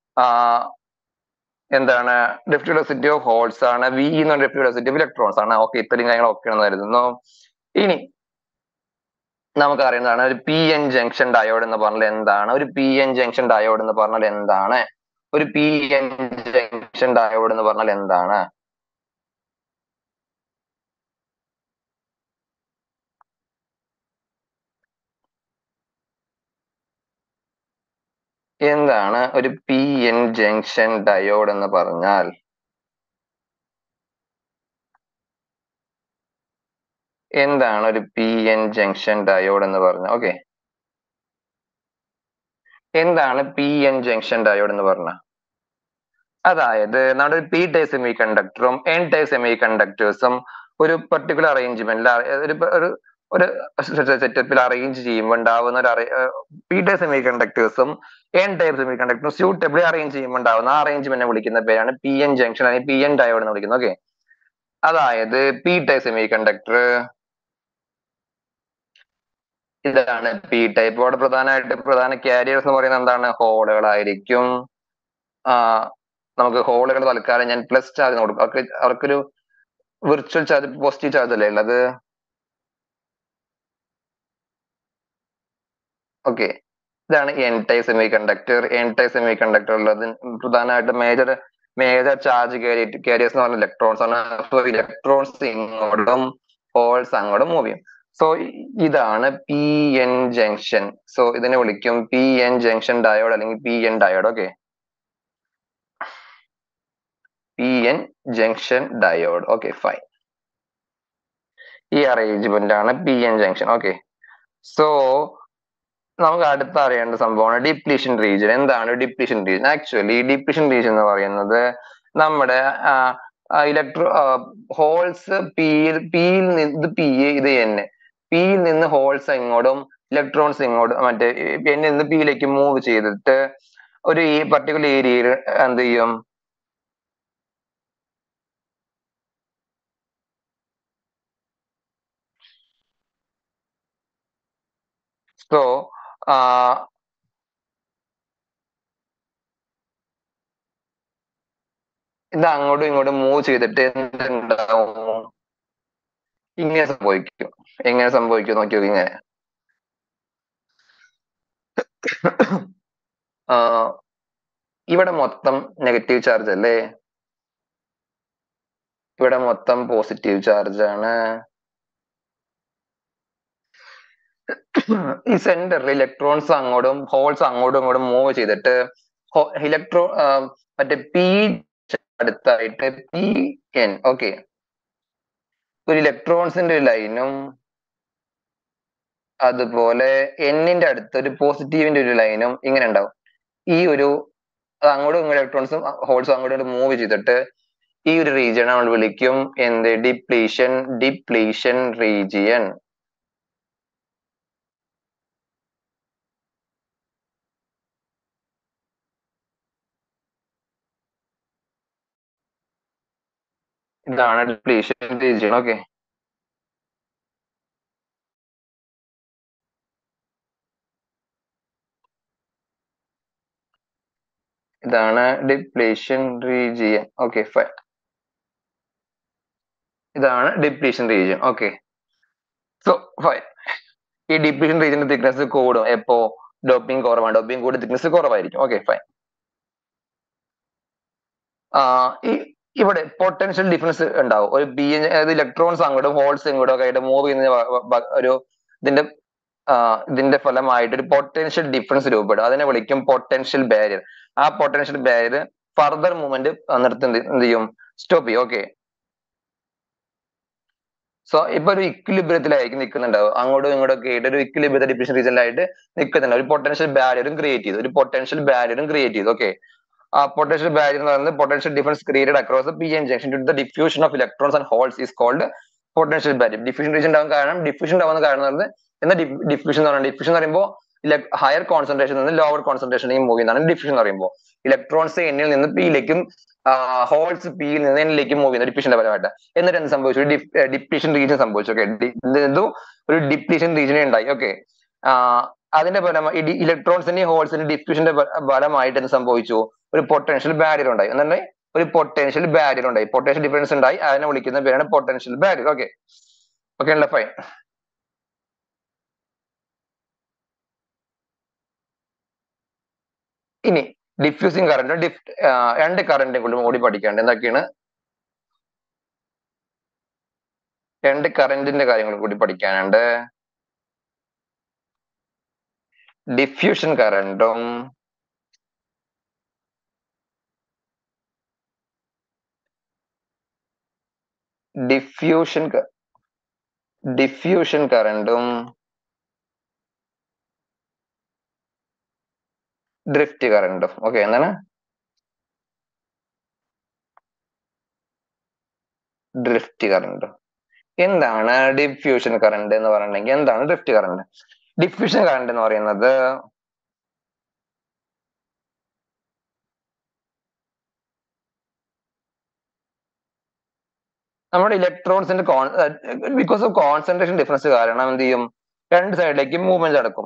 S1: എന്താണ് ഡ്രിഫ്റ്റ് വെലോസിറ്റി ഓഫ് ഹോൾസ് ആണ് വി എന്ന് പറഞ്ഞ ഡ്രിഫ്റ്റ് വെലോസിറ്റി ഓഫ് ഇലക്ട്രോൺസ് ആണ് ഓക്കെ ഇത്രയും കാര്യങ്ങൾ ഓക്കെ ആണെന്ന് കരുതുന്നു ഇനി നമുക്ക് അറിയുന്നതാണ് ഒരു പി എൻ ജംഗ്ഷൻ ഡയോഡ് എന്ന് പറഞ്ഞാൽ എന്താണ് ഒരു പി എൻ ജംഗ്ഷൻ ഡയോഡ് എന്ന് പറഞ്ഞാൽ എന്താണ് ഒരു പി എൻ ജംഗ്ഷൻ ഡയോഡ് എന്ന് പറഞ്ഞാൽ എന്താണ് എന്താണ് ഒരു പി എൻ ജംഗ്ഷൻ ഡയോഡ് എന്ന് പറഞ്ഞാൽ എന്താണ് ഒരു പി എൻ ജംഗ്ഷൻ ഡയോഡ് എന്ന് പറഞ്ഞ ഓക്കെ എന്താണ് പി എൻ ജംഗ്ഷൻ ഡയോഡ് എന്ന് പറഞ്ഞ അതായത് നമ്മുടെ ഒരു പി ടൈപ്പ് സെമി കണ്ടക്ടറും എൻ ടൈപ്പ് സെമി കണ്ടക്ടേഴ്സും ഒരു പെർട്ടിക്കുലർ അറേഞ്ച്മെന്റിൽ ഒരു ഒരു ഒരു സെറ്റപ്പിൽ അറേഞ്ച് ചെയ്യുമ്പോൾ ഉണ്ടാവുന്ന ഒരു പി ടൈപ്പ് സെമി കണ്ടക്ടേഴ്സും എൻ ടൈപ്പ് സെമി കണ്ടക്ടറും സ്യൂട്ടബിളി അറേഞ്ച് ചെയ്യുമ്പോൾ ഉണ്ടാവുന്ന ആ അറേഞ്ച്മെന്റിനെ വിളിക്കുന്ന പേരാണ് പി എൻ ജംഗ്ഷൻ അല്ലെങ്കിൽ പി എൻ ഡയോഡ് എന്ന് വിളിക്കുന്നത് ഓക്കെ അതായത് പി ടൈപ്പ് സെമി കണ്ടക്ടർ ഇതാണ് പി ടൈപ്പ് ഇവിടെ പ്രധാനമായിട്ട് പ്രധാന കാരിയേഴ്സ് എന്ന് പറയുന്നത് എന്താണ് ഹോളുകളായിരിക്കും ആ നമുക്ക് ഹോളുകൾ തൽക്കാലം ഞാൻ പ്ലസ് ചാർജ് കൊടുക്കും അവർക്ക് അവർക്കൊരു വിർച്വൽ ചാർജ് പോസിറ്റീവ് ചാർജ് അല്ലേ ഉള്ളത് ഓക്കെ ഇതാണ് N type semiconductor N type semiconductor ഉള്ളത് പ്രധാനമായിട്ട് മേജർ മേജർ ചാർജ് കാരിയേഴ്സ് എന്ന് പറഞ്ഞ ഇലക്ട്രോൺസ് ആണ് സോ ഇലക്ട്രോൺസ് ഇങ്ങോട്ടും ഹോൾസ് അങ്ങോട്ടും മൂവ് ചെയ്യും സോ ഇതാണ് പി എൻ ജംഗ്ഷൻ സോ ഇതിനെ വിളിക്കും പി എൻ ജംഗ്ഷൻ ഡയോഡ് അല്ലെങ്കിൽ P N diode okay P N junction diode okay fine ഈ അറേഞ്ച്മെന്റ് ആണ് P N junction okay so നമുക്ക് അടുത്ത അറിയേണ്ട സംഭവമാണ് ഡിപ്ലീഷൻ റീജിയൻ എന്താണ് depletion region actually depletion region എന്ന് പറയുന്നത് നമ്മുടെ ഇലക്ട്രോ ഹോൾസ് പിയിൽ പിയിൽ നിന്ന് ഇത് പി ഇത് എൻ പിയിൽ നിന്ന് ഹോൾസ് ഇങ്ങോട്ടും ഇലക്ട്രോൺസ് ഇങ്ങോട്ടും മറ്റേ എൻ നിന്ന് പിയിലേക്ക് മൂവ് ചെയ്തിട്ട് ഒരു ഈ പർട്ടിക്കുലർ ഏരിയയിൽ എന്ത് ചെയ്യും സോ ആ ഇത് അങ്ങോട്ടും ഇങ്ങോട്ടും മൂവ് ചെയ്തിട്ട് എന്തുണ്ടാവും ഇങ്ങനെ സംഭവിക്കും എങ്ങനെ സംഭവിക്കും നോക്കി നോക്കി ഇങ്ങനെ ആ, ഇവിടെ മൊത്തം നെഗറ്റീവ് ചാർജ് അല്ലേ ഇവിടെ മൊത്തം പോസിറ്റീവ് ചാർജ് ആണ് ഈ സെന്ററിൽ ഇലക്ട്രോൺസ് അങ്ങോട്ടും ഹോൾസ് അങ്ങോട്ടും ഇങ്ങോട്ടും മൂവ് ചെയ്തിട്ട് ഇലക്ട്രോ മറ്റേ പി അടുത്തായിട്ട് പി എൻ ഓക്കെ ഒരു ഇലക്ട്രോൺസിന്റെ ഒരു ലൈനും അതുപോലെ എന്നിന്റെ അടുത്ത് ഒരു പോസിറ്റീവിന്റെ ഒരു ലൈനും ഇങ്ങനെ ഉണ്ടാവും ഈ ഒരു അത് അങ്ങോട്ടും ഇങ്ങോട്ടും ഇലക്ട്രോൺസും ഹോൾസും അങ്ങോട്ടും ഇങ്ങോട്ടും മൂവ് ചെയ്തിട്ട് ഈ ഒരു റീജിയൻ നമ്മൾ വിളിക്കും എന്ത് ഡിപ്ലീഷൻ ഡിപ്ലീഷൻ റീജിയൻ ഇതാണ് ഡിപ്ലീഷൻ റീജിയൻ ഓക്കെ ഇതാണ് ഡിപ്ലീഷൻ റീജിയൻ ഓക്കെ ഫൈൻ ഇതാണ് depletion region okay so fine ഈ ഡിപ്ലീഷൻ റീജിയന്റെ തിക്നെസ് കൂടും എപ്പോ ഡോപ്പിംഗ് കുറവാണ് ഡോപ്പിംഗ് കൂടി തിക്നെസ് കുറവായിരിക്കും ഓക്കെ ഫൈൻ ഈ ഇവിടെ പൊട്ടൻഷ്യൽ ഡിഫറൻസ് ഉണ്ടാവും ഒരു ബി അതായത് ഇലക്ട്രോൺസ് അങ്ങോട്ടും ഹോൾസ് ഇങ്ങോട്ടും ഒക്കെ ആയിട്ട് മൂവ് ചെയ്യുന്ന വ- വ- ഒരു ഇതിന്റെ ആ, ഇതിന്റെ ഫലമായിട്ട് ഒരു പൊട്ടൻഷ്യൽ ഡിഫറൻസ് രൂപപ്പെടും അതിനെ വിളിക്കും പൊട്ടൻഷ്യൽ ബാരിയർ ആ പൊട്ടൻഷ്യൽ ബാരിയർ ഫർദർ മൂവ്മെന്റ് നിർത്തി എന്ത് എന്ത് ചെയ്യും സ്റ്റോപ്പ് ചെയ്യും ഓക്കെ സോ ഇപ്പൊ ഒരു ഇക്വിലിബ്രിയത്തിലായിരിക്കും നിൽക്കുന്നുണ്ടാവും അങ്ങോട്ടും ഇങ്ങോട്ടും ഒക്കെ ആയിട്ട് ഒരു ഇക്വിലിബ്രിയത്തെ ഡിപ്രഷൻ റീസണിലായിട്ട് നിൽക്കുന്നുണ്ട് ഒരു പൊട്ടൻഷ്യൽ ബാരിയറും ക്രിയേറ്റ് ചെയ്തു ഒരു പൊട്ടൻഷ്യൽ ബാരിയറും ക്രിയേറ്റ് ചെയ്തു ഓക്കെ ആ പൊട്ടൻഷ്യൽ ബാരിയർ എന്ന് പറയുന്നത് potential difference created across P N junction to the diffusion of electrons and holes is called potential barrier diffusion region ഉണ്ടാവാൻ കാരണം ഡിഫ്യൂഷൻ ഉണ്ടാവുന്ന കാരണം എന്ന് പറയുന്നത് എന്താ ഡിഫ്യൂഷൻ എന്ന് പറയുന്നത് ഡിഫ്യൂഷൻ എന്ന് പറയുമ്പോൾ ഹയർ കോൺസെൻട്രേഷൻ നിന്ന് ലോവർ കോൺസെൻട്രേഷനിലേക്ക് മൂവ് ചെയ്യുന്നതാണ് ഡിഫ്യൂഷൻ എന്ന് പറയുമ്പോൾ ഇലക്ട്രോൺസ് എന്നിൽ നിന്ന് പിയിലേക്കും ഹോൾസ് പിയിൽ നിന്ന് എന്നിലേക്കും മൂവ് ചെയ്യുന്ന ഡിപ്ലീഷന്റെ ഫലമായിട്ട് എന്നിട്ട് എന്ത് സംഭവിച്ചു ഡിപ്ലീഷൻ റീജിയൻ സംഭവിച്ചു ഓക്കെ എന്തോ ഒരു ഡിപ്ലീഷൻ റീജിയൻ ഉണ്ടായി ഓക്കെ അതിന്റെ ഫലമായി ഇലക്ട്രോൺസിന്റെയും ഹോൾസിന്റെയും ഡിഫ്യൂഷന്റെ ഫലമായിട്ട് എന്ത് സംഭവിച്ചു ഒരു പൊട്ടൻഷ്യൽ ബാരിയർ ഉണ്ടായി എന്നുണ്ടെ ഒരു പൊട്ടൻഷ്യൽ ബാരിയർ ഉണ്ടായി പൊട്ടൻഷ്യൽ ഡിഫറൻസ് ഉണ്ടായി അതിനെ വിളിക്കുന്ന പേരാണ് പൊട്ടൻഷ്യൽ ബാരിയർ ഓക്കെ ഓക്കെ അല്ല ഫൈൻ ഇനി ഡിഫ്യൂസിങ് കറണ്ട് ഡിഫ് രണ്ട് കറന്റും കൂടി ഓടി പഠിക്കാണ്ട് എന്തൊക്കെയാണ് രണ്ട് കറന്റിന്റെ കാര്യങ്ങൾ കൂടി പഠിക്കാനുണ്ട് ഡിഫ്യൂഷൻ കറണ്ടും ഡിഫ്യൂഷൻ ഡിഫ്യൂഷൻ കറണ്ടും ഡ്രിഫ്റ്റ് കറണ്ടും ഓക്കെ എന്താണ് ഡ്രിഫ്റ്റ് കറണ്ട് എന്താണ് ഡിഫ്യൂഷൻ കറണ്ട് എന്ന് പറയണമെങ്കിൽ എന്താണ് ഡ്രിഫ്റ്റ് കറണ്ട് ഡിഫ്യൂഷൻ കറണ്ട് എന്ന് പറയുന്നത് നമ്മുടെ ഇലക്ട്രോൺസിന്റെ ബിക്കോസ് ഓഫ് കോൺസെൻട്രേഷൻ ഡിഫറൻസ് കാരണം എന്ത് ചെയ്യും രണ്ട് സൈഡിലേക്ക് മൂവ്മെന്റ് നടക്കും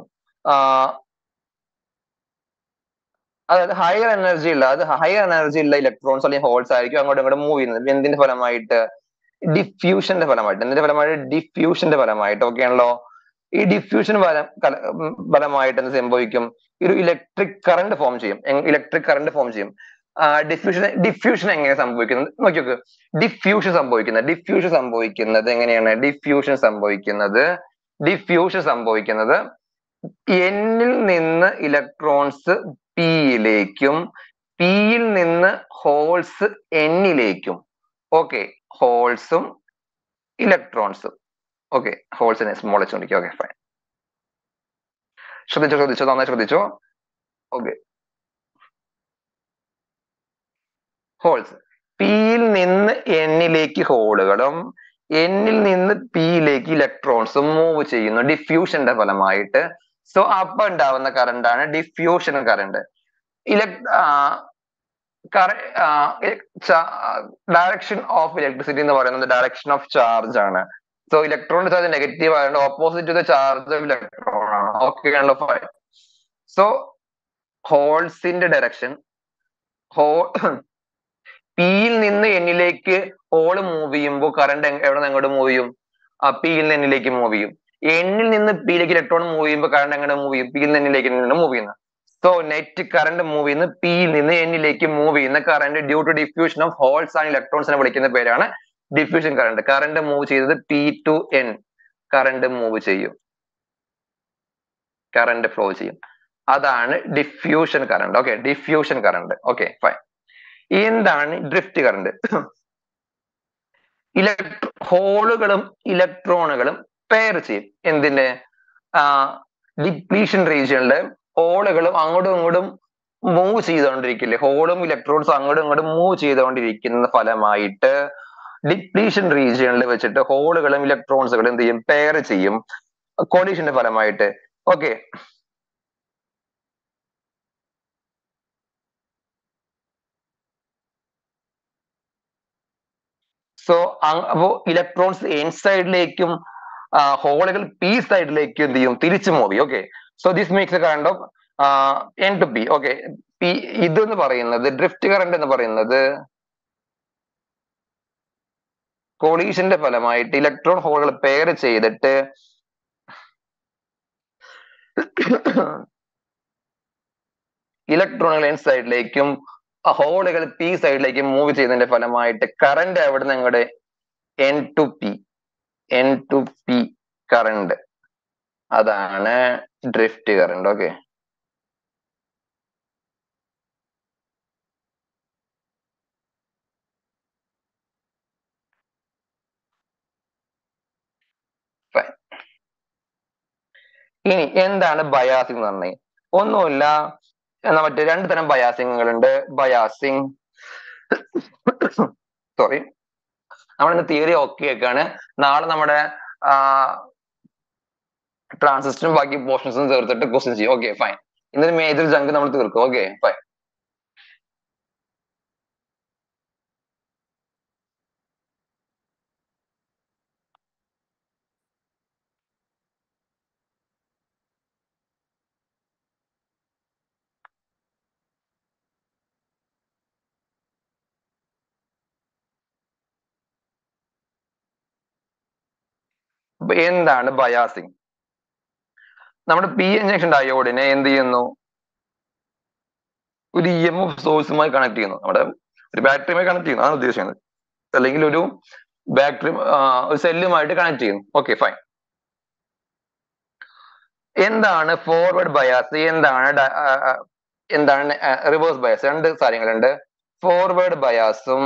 S1: അതായത് ഹയർ എനർജി ഉള്ള അത് ഹയർ എനർജി ഉള്ള ഇലക്ട്രോൺസ് അല്ലെങ്കിൽ ഹോൾസ് ആയിരിക്കും അങ്ങോട്ടും ഇങ്ങോട്ടും മൂവ് ചെയ്യുന്നത് എന്തിന്റെ ഫലമായിട്ട് ഡിഫ്യൂഷന്റെ ഫലമായിട്ട് എന്തിന്റെ ഫലമായിട്ട് ഡിഫ്യൂഷന്റെ ഫലമായിട്ട് ഓക്കെ ആണല്ലോ ഈ ഡിഫ്യൂഷൻ ഫലം ഫലമായിട്ട് എന്ത് സംഭവിക്കും ഒരു ഇലക്ട്രിക് കറണ്ട് ഫോം ചെയ്യും ഇലക്ട്രിക് കറണ്ട് ഫോം ചെയ്യും ഡിഫ്യൂഷൻ ഡിഫ്യൂഷൻ എങ്ങനെ സംഭവിക്കുന്നത് നോക്കി നോക്ക് ഡിഫ്യൂഷൻ സംഭവിക്കുന്നത് ഡിഫ്യൂഷൻ സംഭവിക്കുന്നത് എങ്ങനെയാണ് ഡിഫ്യൂഷൻ സംഭവിക്കുന്നത് ഡിഫ്യൂഷൻ സംഭവിക്കുന്നത് എന്നിൽ നിന്ന് ഇലക്ട്രോൺസ് പിയിലേക്കും പിയിൽ നിന്ന് ഹോൾസ് എന്നിലേക്കും ഓക്കെ ഹോൾസും ഇലക്ട്രോൺസും ഓക്കെ ഹോൾസിനെ സ്മോൾ വെച്ചുകൊണ്ടിരിക്കും ഓക്കെ ഫൈൻ ശ്രദ്ധിച്ചോ ശ്രദ്ധിച്ചോ നന്നായി ശ്രദ്ധിച്ചോ ഓക്കെ ഹോൾസ് പിയിൽ നിന്ന് എന്നിലേക്ക് ഹോളുകളും എന്നിൽ നിന്ന് പിയിലേക്ക് ഇലക്ട്രോൺസും മൂവ് ചെയ്യുന്നു ഡിഫ്യൂഷന്റെ ഫലമായിട്ട് സോ അപ്പൊ ഉണ്ടാവുന്ന കറണ്ട് ആണ് ഡിഫ്യൂഷൻ കറണ്ട് ഇലക് ഡയറക്ഷൻ ഓഫ് ഇലക്ട്രിസിറ്റി എന്ന് പറയുന്നത് ഡയറക്ഷൻ ഓഫ് ചാർജ് ആണ് സോ ഇലക്ട്രോൺ ചാർജ് നെഗറ്റീവ് ആയതുകൊണ്ട് opposite to the charge of electron ആണ് ഓക്കെ ആണല്ലോ ഫൈൻ സോ ഹോൾസിന്റെ ഡയറക്ഷൻ ഹോ പിയിൽ നിന്ന് എന്നിലേക്ക് ഹോള് മൂവ് ചെയ്യുമ്പോൾ കറണ്ട് എവിടെ നിന്ന് എങ്ങോട്ട് മൂവ് ചെയ്യും ആ പിയിൽ നിന്ന് എന്നിലേക്ക് മൂവ് ചെയ്യും എന്നിൽ നിന്ന് പിയിലേക്ക് ഇലക്ട്രോൺ മൂവ് ചെയ്യുമ്പോൾ കറണ്ട് എങ്ങനെ മൂവ് ചെയ്യും പിയിൽ നിന്ന് എന്നിലേക്ക് മൂവ് ചെയ്യുന്നത് സോ നെറ്റ് കറണ്ട് മൂവ് ചെയ്യുന്ന പിയിൽ നിന്ന് എന്നിലേക്ക് മൂവ് ചെയ്യുന്ന current due to diffusion of holes and ഇലക്ട്രോൺസിനെ വിളിക്കുന്ന പേരാണ് ഡിഫ്യൂഷൻ കറണ്ട് കറണ്ട് മൂവ് ചെയ്തത് P to N current move ചെയ്യും കറണ്ട് ഫ്ലോ ചെയ്യും അതാണ് diffusion current okay diffusion current okay fine എന്താണ് ഡ്രിഫ്റ്റ് കറണ്ട് ഇലക്ട്രോ ഹോളുകളും ഇലക്ട്രോണുകളും പെയർ ചെയ്യും എന്തിന്റെ ഡിപ്ലീഷൻ റീജിയനില് ഹോളുകളും അങ്ങോട്ടും ഇങ്ങോട്ടും മൂവ് ചെയ്തുകൊണ്ടിരിക്കില്ലേ ഹോളും ഇലക്ട്രോൺസും അങ്ങോട്ടും ഇങ്ങോട്ടും മൂവ് ചെയ്തുകൊണ്ടിരിക്കുന്ന ഫലമായിട്ട് ഡിപ്ലീഷൻ റീജിയനിൽ വെച്ചിട്ട് ഹോളുകളും ഇലക്ട്രോൺസുകളും എന്ത് ചെയ്യും പെയർ ചെയ്യും കൊളീഷന്റെ ഫലമായിട്ട് ഓക്കെ സോ അപ്പോ ഇലക്ട്രോൺസ് എൻ സൈഡിലേക്കും ഹോളുകൾ പി സൈഡിലേക്കും എന്ത് ചെയ്യും തിരിച്ചു മൂവ് ചെയ്യും okay so this makes a current of N to P okay P ഇതെന്ന് പറയുന്നത് ഡ്രിഫ്റ്റ് കറണ്ട് എന്ന് പറയുന്നത് കൊളീഷന്റെ ഫലമായിട്ട് ഇലക്ട്രോൺ ഹോളുകൾ പെയർ ചെയ്തിട്ട് ഇലക്ട്രോണുകൾ എൻ സൈഡിലേക്കും ഹോളുകൾ പി സൈഡിലേക്കും മൂവ് ചെയ്യുന്നതിന്റെ ഫലമായിട്ട് കറണ്ട് എവിടെ നിന്ന് ഇങ്ങോട്ട് N to P N to P current അതാണ് ഡ്രിഫ്റ്റ് കറണ്ട് ഓക്കെ ഇനി എന്താണ് ബയാസിംഗ് എന്ന് പറഞ്ഞത് ഒന്നുമില്ല എന്നാ മറ്റേ രണ്ട് തരം ബയാസിങ്ങുകൾ ഉണ്ട് ബയാസിങ് സോറി നമ്മളിന്ന് തിയറി ഓക്കെ ഒക്കെയാണ് നാളെ നമ്മുടെ ട്രാൻസിസ്റ്ററും ബാക്കി പോർഷൻസും ചേർത്തിട്ട് ക്വസ്റ്റ്യൻ ചെയ്യും ഓക്കെ ഫൈൻ ഇന്നൊരു മേജർ ജങ്ക് നമ്മൾ തീർക്കും ഓക്കെ ഫൈൻ എന്താണ് ബയാസിങ് നമ്മുടെ പി എൻ ജംഗ്ഷൻ ഡയോഡിനെ എന്ത് ചെയ്യുന്നു ഒരു ഇ എം എഫ് സോഴ്സുമായി കണക്ട് ചെയ്യുന്നു നമ്മുടെ ഒരു ബാറ്ററിയുമായി കണക്ട് ചെയ്യുന്നു അതാണ് ഉദ്ദേശിക്കുന്നത് അല്ലെങ്കിൽ ഒരു ബാറ്ററി ഒരു സെല്ലുമായിട്ട് കണക്ട് ചെയ്യുന്നു ഓക്കെ ഫൈൻ എന്താണ് ഫോർവേഡ് ബയാസ് എന്താണ് എന്താണ് റിവേഴ്സ് ബയാസ് രണ്ട് കാര്യങ്ങളുണ്ട് ഫോർവേഡ് ബയാസും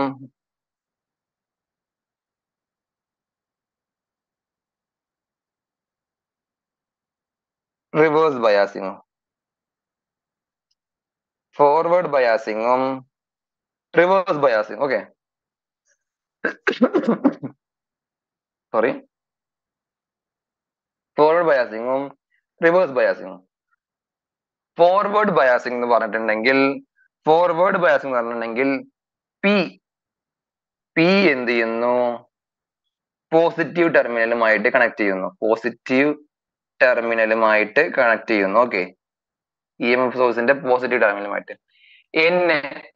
S1: റിവേഴ്സ് ബയാസിങ്ങും ഫോർവേഡ് ബയാസിങ്ങും reverse biasing okay sorry forward ബയാസിങ്ങും റിവേഴ്സ് ബയാസിങ്ങും ഫോർവേഡ് ബയാസിംഗ് എന്ന് പറഞ്ഞിട്ടുണ്ടെങ്കിൽ ഫോർവേഡ് ബയാസിംഗ് എന്ന് പറഞ്ഞിട്ടുണ്ടെങ്കിൽ പി പി എന്ത് ചെയ്യുന്നു പോസിറ്റീവ് ടെർമിനലുമായിട്ട് കണക്ട് ചെയ്യുന്നു പോസിറ്റീവ് ടെർമിനലുമായിട്ട് കണക്ട് ചെയ്യുന്നു ഓക്കെ ഇ എം എഫ് സോഴ്സിന്റെ പോസിറ്റീവ് ടെർമിനലുമായിട്ട് എന്നെ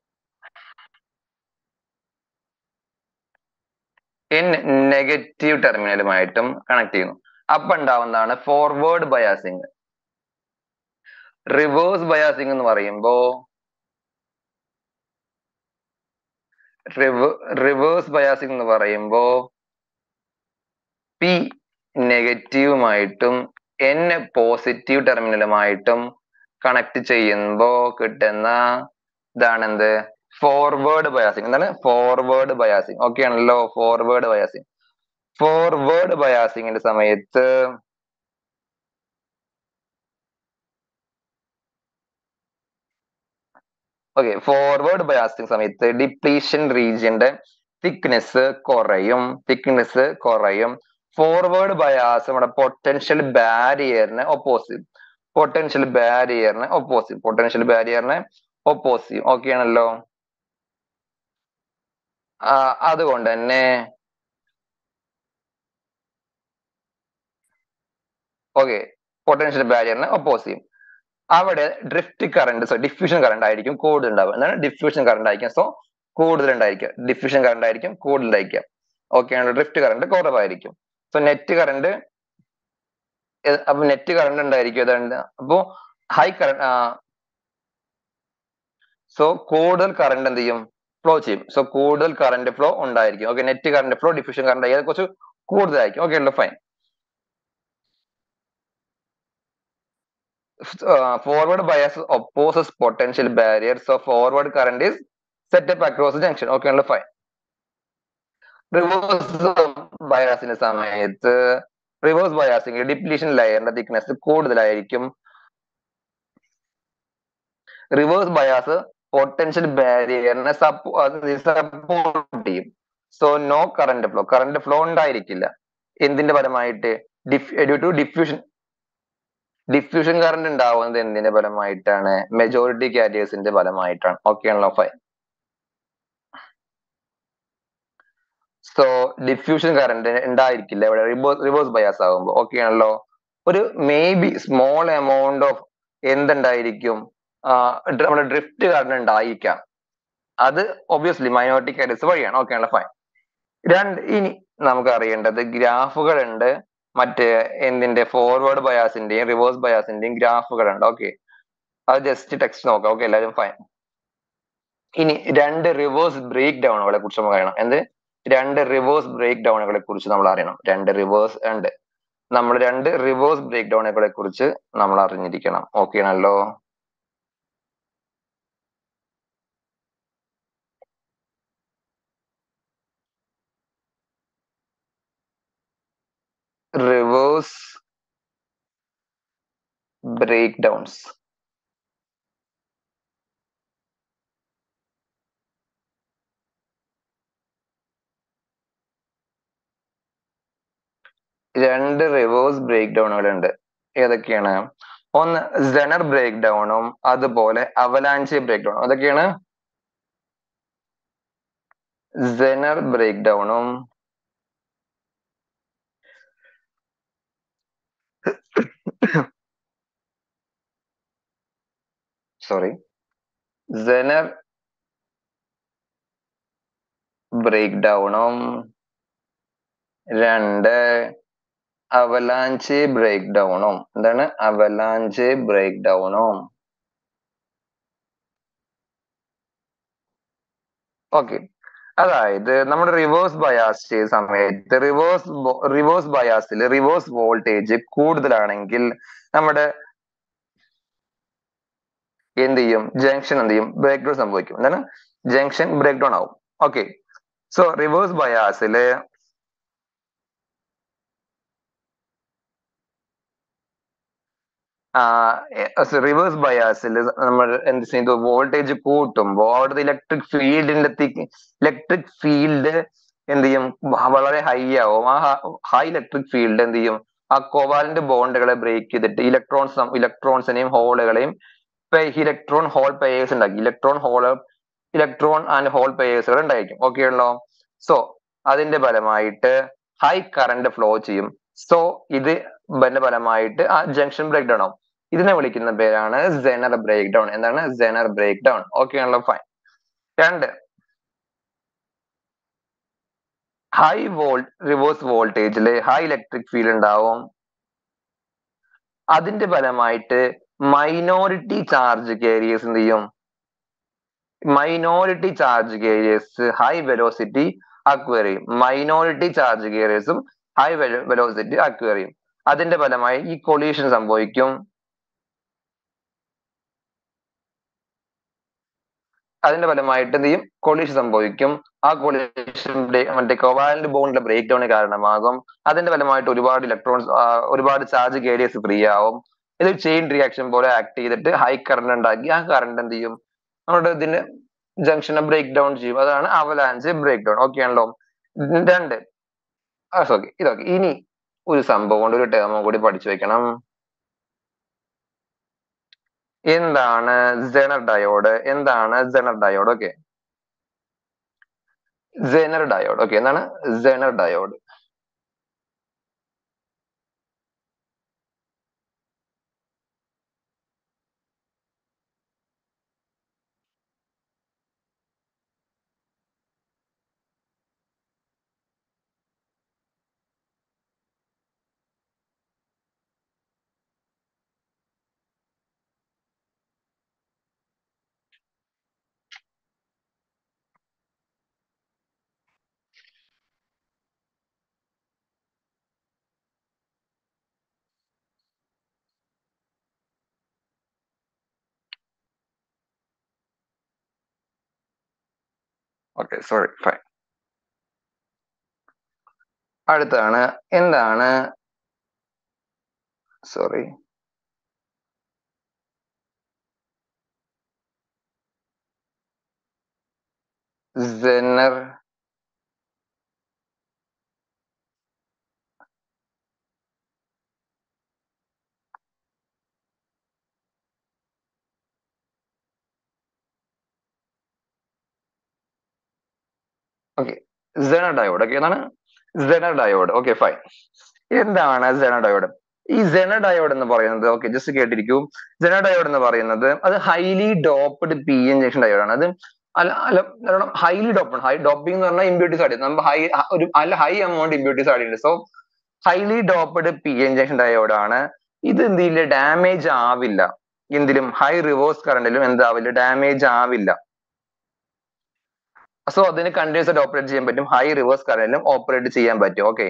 S1: എൻ നെഗറ്റീവ് ടെർമിനലുമായിട്ടും കണക്ട് ചെയ്യുന്നു അപ്പൊ ഉണ്ടാവുന്നതാണ് ഫോർവേഡ് ബയാസിങ് റിവേഴ്സ് ബയാസിങ് എന്ന് പറയുമ്പോ റിവേഴ്സ് ബയാസിങ് എന്ന് പറയുമ്പോ പി നെഗറ്റീവുമായിട്ടും എൻ പോസിറ്റീവ് ടെർമിനലുമായിട്ടും കണക്ട് ചെയ്യുമ്പോ കിട്ടുന്ന ഇതാണ് എന്ത് ഫോർവേഡ് ബയാസിങ് എന്താണ് ഫോർവേഡ് ബയാസിങ് ഓക്കെ ആണല്ലോ ഫോർവേഡ് ബയാസിങ് ഫോർവേഡ് ബയാസിങ്ങിന്റെ സമയത്ത് ഓക്കെ ഫോർവേഡ് ബയാസിങ് സമയത്ത് ഡിപ്ലീഷൻ റീജിയന്റെ തിക്നെസ് കുറയും തിക്നെസ് കുറയും ഫോർവേഡ് ബയാസ് നമ്മുടെ പൊട്ടൻഷ്യൽ ബാരിയറിന് ഒപ്പോസിറ്റ് പൊട്ടൻഷ്യൽ ബാരിയറിന് ഒപ്പോസിറ്റ് പൊട്ടൻഷ്യൽ ബാരിയറിന് ഒപ്പോസിറ്റ് ഓക്കെ ആണല്ലോ അതുകൊണ്ട് തന്നെ ഓക്കെ പൊട്ടൻഷ്യൽ ബാരിയറിന് ഒപ്പോസ് ചെയ്യും അവിടെ drift current so diffusion current ആയിരിക്കും കൂടുതൽ ഉണ്ടാവുക എന്താണ് ഡിഫ്യൂഷൻ കറണ്ട് ആയിരിക്കും സോ കൂടുതൽ ഉണ്ടായിരിക്കുക ഡിഫ്യൂഷൻ കറണ്ട് ആയിരിക്കും കൂടുതൽ ഉണ്ടായിരിക്കുക ഓക്കെ ആണ് ഡ്രിഫ്റ്റ് കറണ്ട് കുറവായിരിക്കും സോ നെറ്റ് കറണ്ട് അപ്പൊ നെറ്റ് കറണ്ട് ഉണ്ടായിരിക്കും ഏതാണ്ട് അപ്പോ ഹൈ കറണ്ട് സോ കൂടുതൽ കറണ്ട് എന്ത് ചെയ്യും ഫ്ലോ ചെയ്യും സോ കൂടുതൽ കറണ്ട് ഫ്ലോ ഉണ്ടായിരിക്കും okay net current flow diffusion current ആയി കുറച്ച് കൂടുതലായിരിക്കും ഓക്കെ ഉണ്ടോ fine forward bias opposes potential barrier so forward current is set up across the junction okay ആണല്ലോ fine റിവേഴ്സ് ബയാസിന്റെ സമയത്ത് റിവേഴ്സ് ബയാസിംഗ് ഡിപ്ലീഷൻ ലെയറിന്റെ തിക്നെസ് കൂടുതലായിരിക്കും റിവേഴ്സ് ബയാസ് പൊട്ടൻഷ്യൽ ബാരിയറിനെ സപ്പോർട്ട് ചെയ്യും so no current flow current flow ഉണ്ടായിരിക്കില്ല എന്തിന്റെ ഫലമായിട്ട് due to diffusion diffusion current ഉണ്ടാവുന്നത് എന്തിന്റെ ഫലമായിട്ടാണ് മെജോറിറ്റി കാരിയേഴ്സിന്റെ ഫലമായിട്ടാണ് ഓക്കെ ആണല്ലോ ഫൈൻ സോ ഡിഫ്യൂഷൻ കറണ്ട് ഉണ്ടായിരിക്കില്ല ഇവിടെ റിവേഴ്സ് ബയാസ് ആകുമ്പോൾ ഓക്കെ ആണല്ലോ ഒരു may be small amount of എന്തുണ്ടായിരിക്കും നമ്മുടെ ഡ്രിഫ്റ്റ് കറണ്ട് ഉണ്ടായിരിക്കാം അത് ഒബ്വിയസ്ലി മൈനോറിറ്റി കാരിയേഴ്സ് വഴിയാണ് ഓക്കെ ആണല്ലോ ഫൈൻ രണ്ട് ഇനി നമുക്ക് അറിയേണ്ടത് ഗ്രാഫുകൾ ഉണ്ട് മറ്റേ എന്തിന്റെ ഫോർവേഡ് ബയാസിന്റെയും റിവേഴ്സ് ബയാസിന്റെയും ഗ്രാഫുകൾ ഉണ്ട് ഓക്കെ അത് ജസ്റ്റ് ടെക്സ്റ്റ് നോക്കാം ഓക്കെ എല്ലാവരും ഫൈൻ ഇനി രണ്ട് റിവേഴ്സ് ബ്രേക്ക് ഡൗണുകളെ കുറിച്ച് നമുക്ക് അറിയണം എന്ത് രണ്ട് റിവേഴ്സ് ബ്രേക്ക് ഡൗണുകളെ കുറിച്ച് നമ്മൾ അറിയണം രണ്ട് റിവേഴ്സ് ഉണ്ട് നമ്മൾ രണ്ട് റിവേഴ്സ് ബ്രേക്ക് ഡൗണുകളെ കുറിച്ച് നമ്മൾ അറിഞ്ഞിരിക്കണം ഓക്കെ ആണല്ലോ റിവേഴ്സ് ബ്രേക്ക് ഡൗൺസ് രണ്ട് റിവേഴ്സ് ബ്രേക്ക് ഡൗണുകൾ ഉണ്ട് ഏതൊക്കെയാണ് ഒന്ന് സെനർ ബ്രേക്ക് ഡൗണും അതുപോലെ അവലാഞ്ചി ബ്രേക്ക് ഡൗണും അതൊക്കെയാണ് സെനർ ബ്രേക്ക് ഡൗണും സോറി സെനർ ബ്രേക്ക് ഡൗണും രണ്ട് അവലാഞ്ച് ബ്രേക്ക് ഡൗണും എന്താണ് അവലാഞ്ച് ബ്രേക്ക് ഡൗണും ഓക്കെ അതായത് നമ്മുടെ റിവേഴ്സ് ബയാസ് ചെയ്ത സമയത്ത് റിവേഴ്സ് റിവേഴ്സ് ബയാസിൽ റിവേഴ്സ് വോൾട്ടേജ് കൂടുതലാണെങ്കിൽ നമ്മുടെ എന്ത് ചെയ്യും ജംഗ്ഷൻ എന്ത് ചെയ്യും ബ്രേക്ക് ഡൗൺ സംഭവിക്കും എന്താണ് ജംഗ്ഷൻ ബ്രേക്ക് ഡൗൺ ആവും ഓക്കെ സോ റിവേഴ്സ് ബയാസില് റിവേഴ്സ് ബയാസിൽ നമ്മൾ എന്ത് ചെയ്തു വോൾട്ടേജ് കൂട്ടുമ്പോൾ അവിടുത്തെ ഇലക്ട്രിക് ഫീൽഡിന്റെ ഇലക്ട്രിക് ഫീൽഡ് എന്ത് ചെയ്യും വളരെ ഹൈ ആവും ആ ഹൈ ഇലക്ട്രിക് ഫീൽഡ് എന്ത് ചെയ്യും ആ കോവാലിന്റെ ബോണ്ടുകളെ ബ്രേക്ക് ചെയ്തിട്ട് ഇലക്ട്രോൺസ് ഇലക്ട്രോൺസിനെയും ഹോളുകളെയും ഇലക്ട്രോൺ ഹോൾ പെയേഴ്സ് ഉണ്ടാക്കി electron hole electron and hole പെയേഴ്സുകൾ ഉണ്ടായിരിക്കും ഓക്കെ ഉള്ളോ സോ അതിന്റെ ഫലമായിട്ട് ഹൈ കറണ്ട് ഫ്ലോ ചെയ്യും സോ ഇത് ഇതിന്റെ ഫലമായിട്ട് ആ ജംഗ്ഷൻ ബ്രേക്ക് ഡൗൺ ആവും ഇതിനെ വിളിക്കുന്ന പേരാണ് സെനർ ബ്രേക്ക് ഡൗൺ എന്താണ് സെനർ ബ്രേക്ക് ഡൗൺ ഓക്കെ ആണല്ലോ ഫൈൻ രണ്ട് ഹൈ വോൾട്ട് റിവേഴ്സ് വോൾട്ടേജിൽ ഹൈ ഇലക്ട്രിക് ഫീൽഡ് ഉണ്ടാവും അതിന്റെ ഫലമായിട്ട് മൈനോറിറ്റി ചാർജ് കാരിയേഴ്സ് എന്ത് ചെയ്യും minority charge carriers high velocity acquire ചെയ്യും മൈനോറിറ്റി ചാർജ് കാരിയേഴ്സും ഹൈ വെലോസിറ്റി അക്വയർ ചെയ്യും അതിന്റെ ഫലമായി ഈ കൊളീഷൻ സംഭവിക്കും അതിന്റെ ഫലമായിട്ട് എന്ത് ചെയ്യും കൊളീഷൻ സംഭവിക്കും ആ കൊളീഷൻ മറ്റേ കോവാലന്റ് ബോണ്ടിന്റെ ബ്രേക്ക് ഡൗണിന് കാരണമാകും അതിന്റെ ഫലമായിട്ട് ഒരുപാട് ഇലക്ട്രോൺസ് ഒരുപാട് ചാർജ് കേരിയേഴ്സ് ഫ്രീ ആവും ഇത് ചെയിൻ റിയാക്ഷൻ പോലെ ആക്ട് ചെയ്തിട്ട് ഹൈ കറണ്ട് ഉണ്ടാക്കി ആ കറണ്ട് എന്ത് ചെയ്യും നമ്മുടെ ഇതിന് ജംഗ്ഷനെ ബ്രേക്ക് ഡൗൺ ചെയ്യും അതാണ് അവലാൻസ് ബ്രേക്ക് ഡൗൺ ഓക്കെ ആണല്ലോ രണ്ട് ഓക്കെ ഇതൊക്കെ ഇനി ഒരു സംഭവം കൊണ്ട് ഒരു ടേമും കൂടി പഠിച്ചു വെക്കണം എന്താണ് ജെനർ ഡയോഡ് എന്താണ് zener diode okay zener diode okay എന്താണ് zener diode okay sorry fine അടുത്താണ് എന്താണ് sorry zener okay zener diode okay എന്താണ് സെനർ ഡയോഡ് ഓക്കെ ഫൈൻ എന്താണ് സെനർ ഡയോഡ് ഈ സെനർ ഡയോഡ് എന്ന് പറയുന്നത് ഓക്കെ ജസ്റ്റ് കേട്ടിരിക്കൂ സെനർ ഡയോഡ് എന്ന് പറയുന്നത് അത് highly doped P N junction diode ആണ് അത് അല്ല അല്ല ഹൈലി ഡോപ്പ് ഹൈ ഡോപ്പിംഗ് എന്ന് പറഞ്ഞാൽ ഇമ്പ്യൂട്ടീസ് ആഡ് നമ്മൾ ഹൈ ഒരു അല്ല ഹൈ എമൗണ്ട് ഇമ്പ്യൂട്ടീസ് ആഡ് ചെയ്യുന്നുണ്ട് so highly doped P N junction diode ആണ് ഇത് എന്തില്ല ഡാമേജ് ആവില്ല എന്തിലും ഹൈ റിവേഴ്സ് കറണ്ടിലും എന്താവില്ല ഡാമേജ് ആവില്ല സോ അതിന് കണ്ടിന്യൂസ് ആയിട്ട് ഓപ്പറേറ്റ് ചെയ്യാൻ പറ്റും ഹൈ റിവേഴ്സ് കറണ്ടിലും ഓപ്പറേറ്റ് ചെയ്യാൻ പറ്റും ഓക്കെ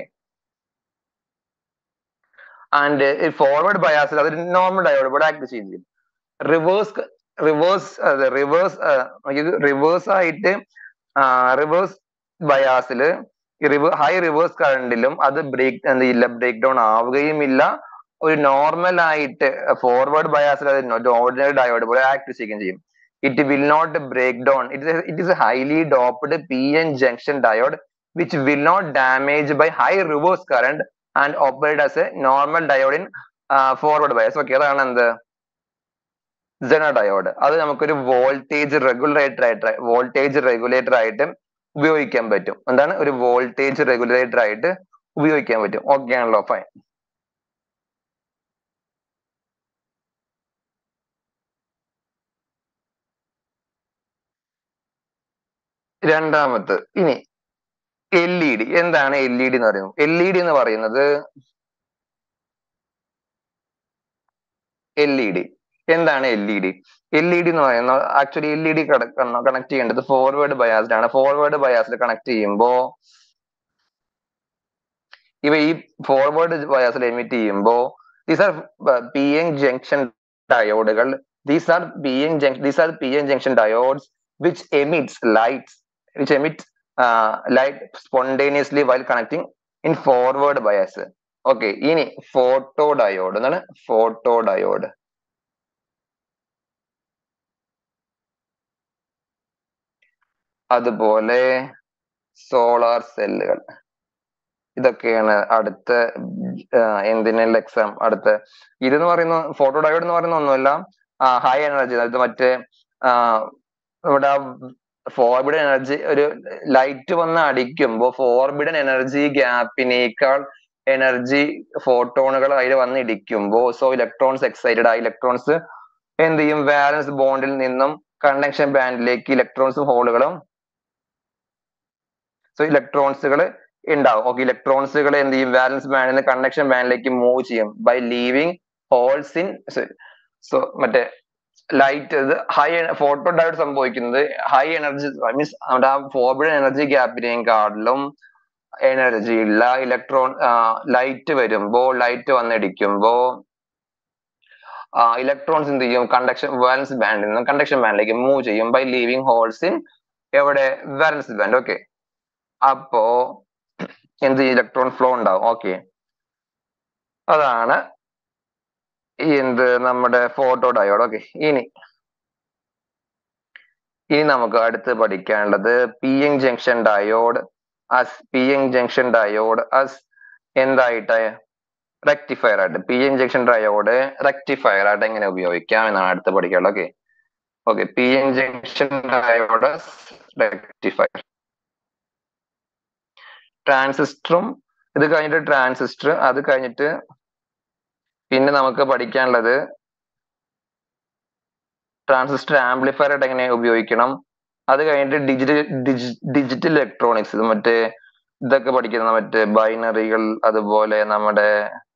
S1: ആൻഡ് ഫോർവേഡ് ബയാസിൽ അത് നോർമൽ ഡയോഡ് ഇവിടെ ആക്ട് ചെയ്യും റിവേഴ്സ് റിവേഴ്സ് റിവേഴ്സ് റിവേഴ്സ് ആയിട്ട് റിവേഴ്സ് ബയാസില് ഹൈ റിവേഴ്സ് കറണ്ടിലും അത് ബ്രേക്ക് എന്തില്ല ബ്രേക്ക് ഡൗൺ ആവുകയും ഇല്ല ഒരു നോർമൽ ആയിട്ട് ഫോർവേഡ് ബയാസിൽ അത് ഓർഡിനറി ഡയോഡ് പോലെ ആക്ട് ചെയ്യുകയും ചെയ്യും it will not break down it it is highly doped P N junction diode which will not damage by high reverse current and operate as a normal diode in forward bias okay അതാണ് എന്ത് zener diode അത് നമുക്കൊരു voltage regulator ആയിട്ട് voltage regulator ആയിട്ട് ഉപയോഗിക്കാൻ പറ്റും എന്താണ് ഒരു വോൾട്ടേജ് റെഗുലേറ്റർ ആയിട്ട് ഉപയോഗിക്കാൻ പറ്റും ഓക്കെ ആണല്ലോ ഫൈൻ രണ്ടാമത് ഇനി എൽ ഇ ഡി എന്താണ് എൽ ഇ ഡി എന്ന് പറയുന്നത് എൽ ഇ ഡി എന്ന് പറയുന്നത് എൽ ഇ ഡി എന്താണ് L E D L E D എന്ന് പറയുന്നത് actually L E D connect ചെയ്യേണ്ടത് ഫോർവേഡ് ബയാസ്ഡ് ആണ് ഫോർവേഡ് ബയാസിൽ കണക്ട് ചെയ്യുമ്പോ ഇവ ഈ ഫോർവേഡ് ബയാസിൽ എമിറ്റ് ചെയ്യുമ്പോ these are P N junction ഡയോഡുകൾ these are P N junction these are P N junction diodes which emits lights which emits light spontaneously while connecting in forward bias okay ഇനി photo diode എന്താണ് photo diode അതുപോലെ solar സെല്ലുകൾ ഇതൊക്കെയാണ് അടുത്ത എന്തിനുള്ള exam അടുത്ത ഇതെന്ന് പറയുന്ന ഫോട്ടോ ഡയോഡ് എന്ന് പറയുന്ന ഒന്നുമല്ല ഹൈ എനർജി അതായത് മറ്റേ ഇവിടെ ഫോർബിഡൻ എനർജി ഒരു ലൈറ്റ് വന്ന് അടിക്കുമ്പോൾ ഫോർബിഡൻ എനർജി ഗ്യാപ്പിനേക്കാൾ എനർജി ഫോട്ടോണുകൾ അതിൽ വന്ന് ഇടിക്കുമ്പോൾ സോ ഇലക്ട്രോൺസ് എക്സൈറ്റഡ് ആ ഇലക്ട്രോൺസ് എന്ത് ചെയ്യും വാലൻസ് ബോണ്ടിൽ നിന്നും കണ്ടക്ഷൻ ബാൻഡിലേക്ക് ഇലക്ട്രോൺസും ഹോളുകളും സോ ഇലക്ട്രോൺസുകൾ ഉണ്ടാവും ഓക്കെ ഇലക്ട്രോൺസുകൾ എന്ത് ചെയ്യും വാലൻസ് ബാൻഡിൽ നിന്ന് കണ്ടക്ഷൻ ബാൻഡിലേക്ക് മൂവ് ചെയ്യും by leaving holes in so മറ്റേ ലൈറ്റ് ഇത് ഹൈ ഫോട്ടോ ഡയോഡ് സംഭവിക്കുന്നത് ഹൈ എനർജി മീൻസ് നമ്മുടെ ആ ഫോർബിഡ് എനർജി ഗ്യാപ്പിനെയും കാട്ടിലും എനർജി ഉള്ള ഇലക്ട്രോൺ ലൈറ്റ് വരുമ്പോ ലൈറ്റ് വന്നിടിക്കുമ്പോ ഇലക്ട്രോൺസ് എന്ത് ചെയ്യും കണ്ടക്ഷൻ വാലൻസ് ബാൻഡിൽ നിന്ന് കണ്ടക്ഷൻ ബാൻഡിലേക്ക് മൂവ് ചെയ്യും ബൈ ലീവിങ് ഹോൾസ് ഇൻ എവിടെ വാലൻസ് ബാൻഡ് ഓക്കെ അപ്പോ എന്ത് ഇലക്ട്രോൺ ഫ്ലോ ഉണ്ടാവും ഓക്കെ അതാണ് എന്ത് നമ്മുടെ ഫോട്ടോ ഡയോഡ് ഓക്കെ ഇനി ഇനി നമുക്ക് അടുത്ത് പഠിക്കാനുള്ളത് P N junction diode as P N junction diode as എന്തായിട്ട് റെക്ടിഫയർ ആയിട്ട് P N junction diode rectifier ആയിട്ട് എങ്ങനെ ഉപയോഗിക്കാം എന്നാണ് അടുത്ത് പഠിക്കാനുള്ളത് okay okay P N junction diode rectifier ട്രാൻസിസ്റ്ററും ഇത് കഴിഞ്ഞിട്ട് ട്രാൻസിസ്റ്റർ അത് കഴിഞ്ഞിട്ട് പിന്നെ നമുക്ക് പഠിക്കാനുള്ളത് ട്രാൻസിസ്റ്റർ ആംപ്ലിഫയർ ആയിട്ട് എങ്ങനെ ഉപയോഗിക്കണം അത് കഴിഞ്ഞിട്ട് ഡിജിറ്റൽ ഡിജിറ്റൽ ഇലക്ട്രോണിക്സ് മറ്റേ ഇതൊക്കെ പഠിക്കുന്ന മറ്റേ ബൈനറികൾ അതുപോലെ നമ്മുടെ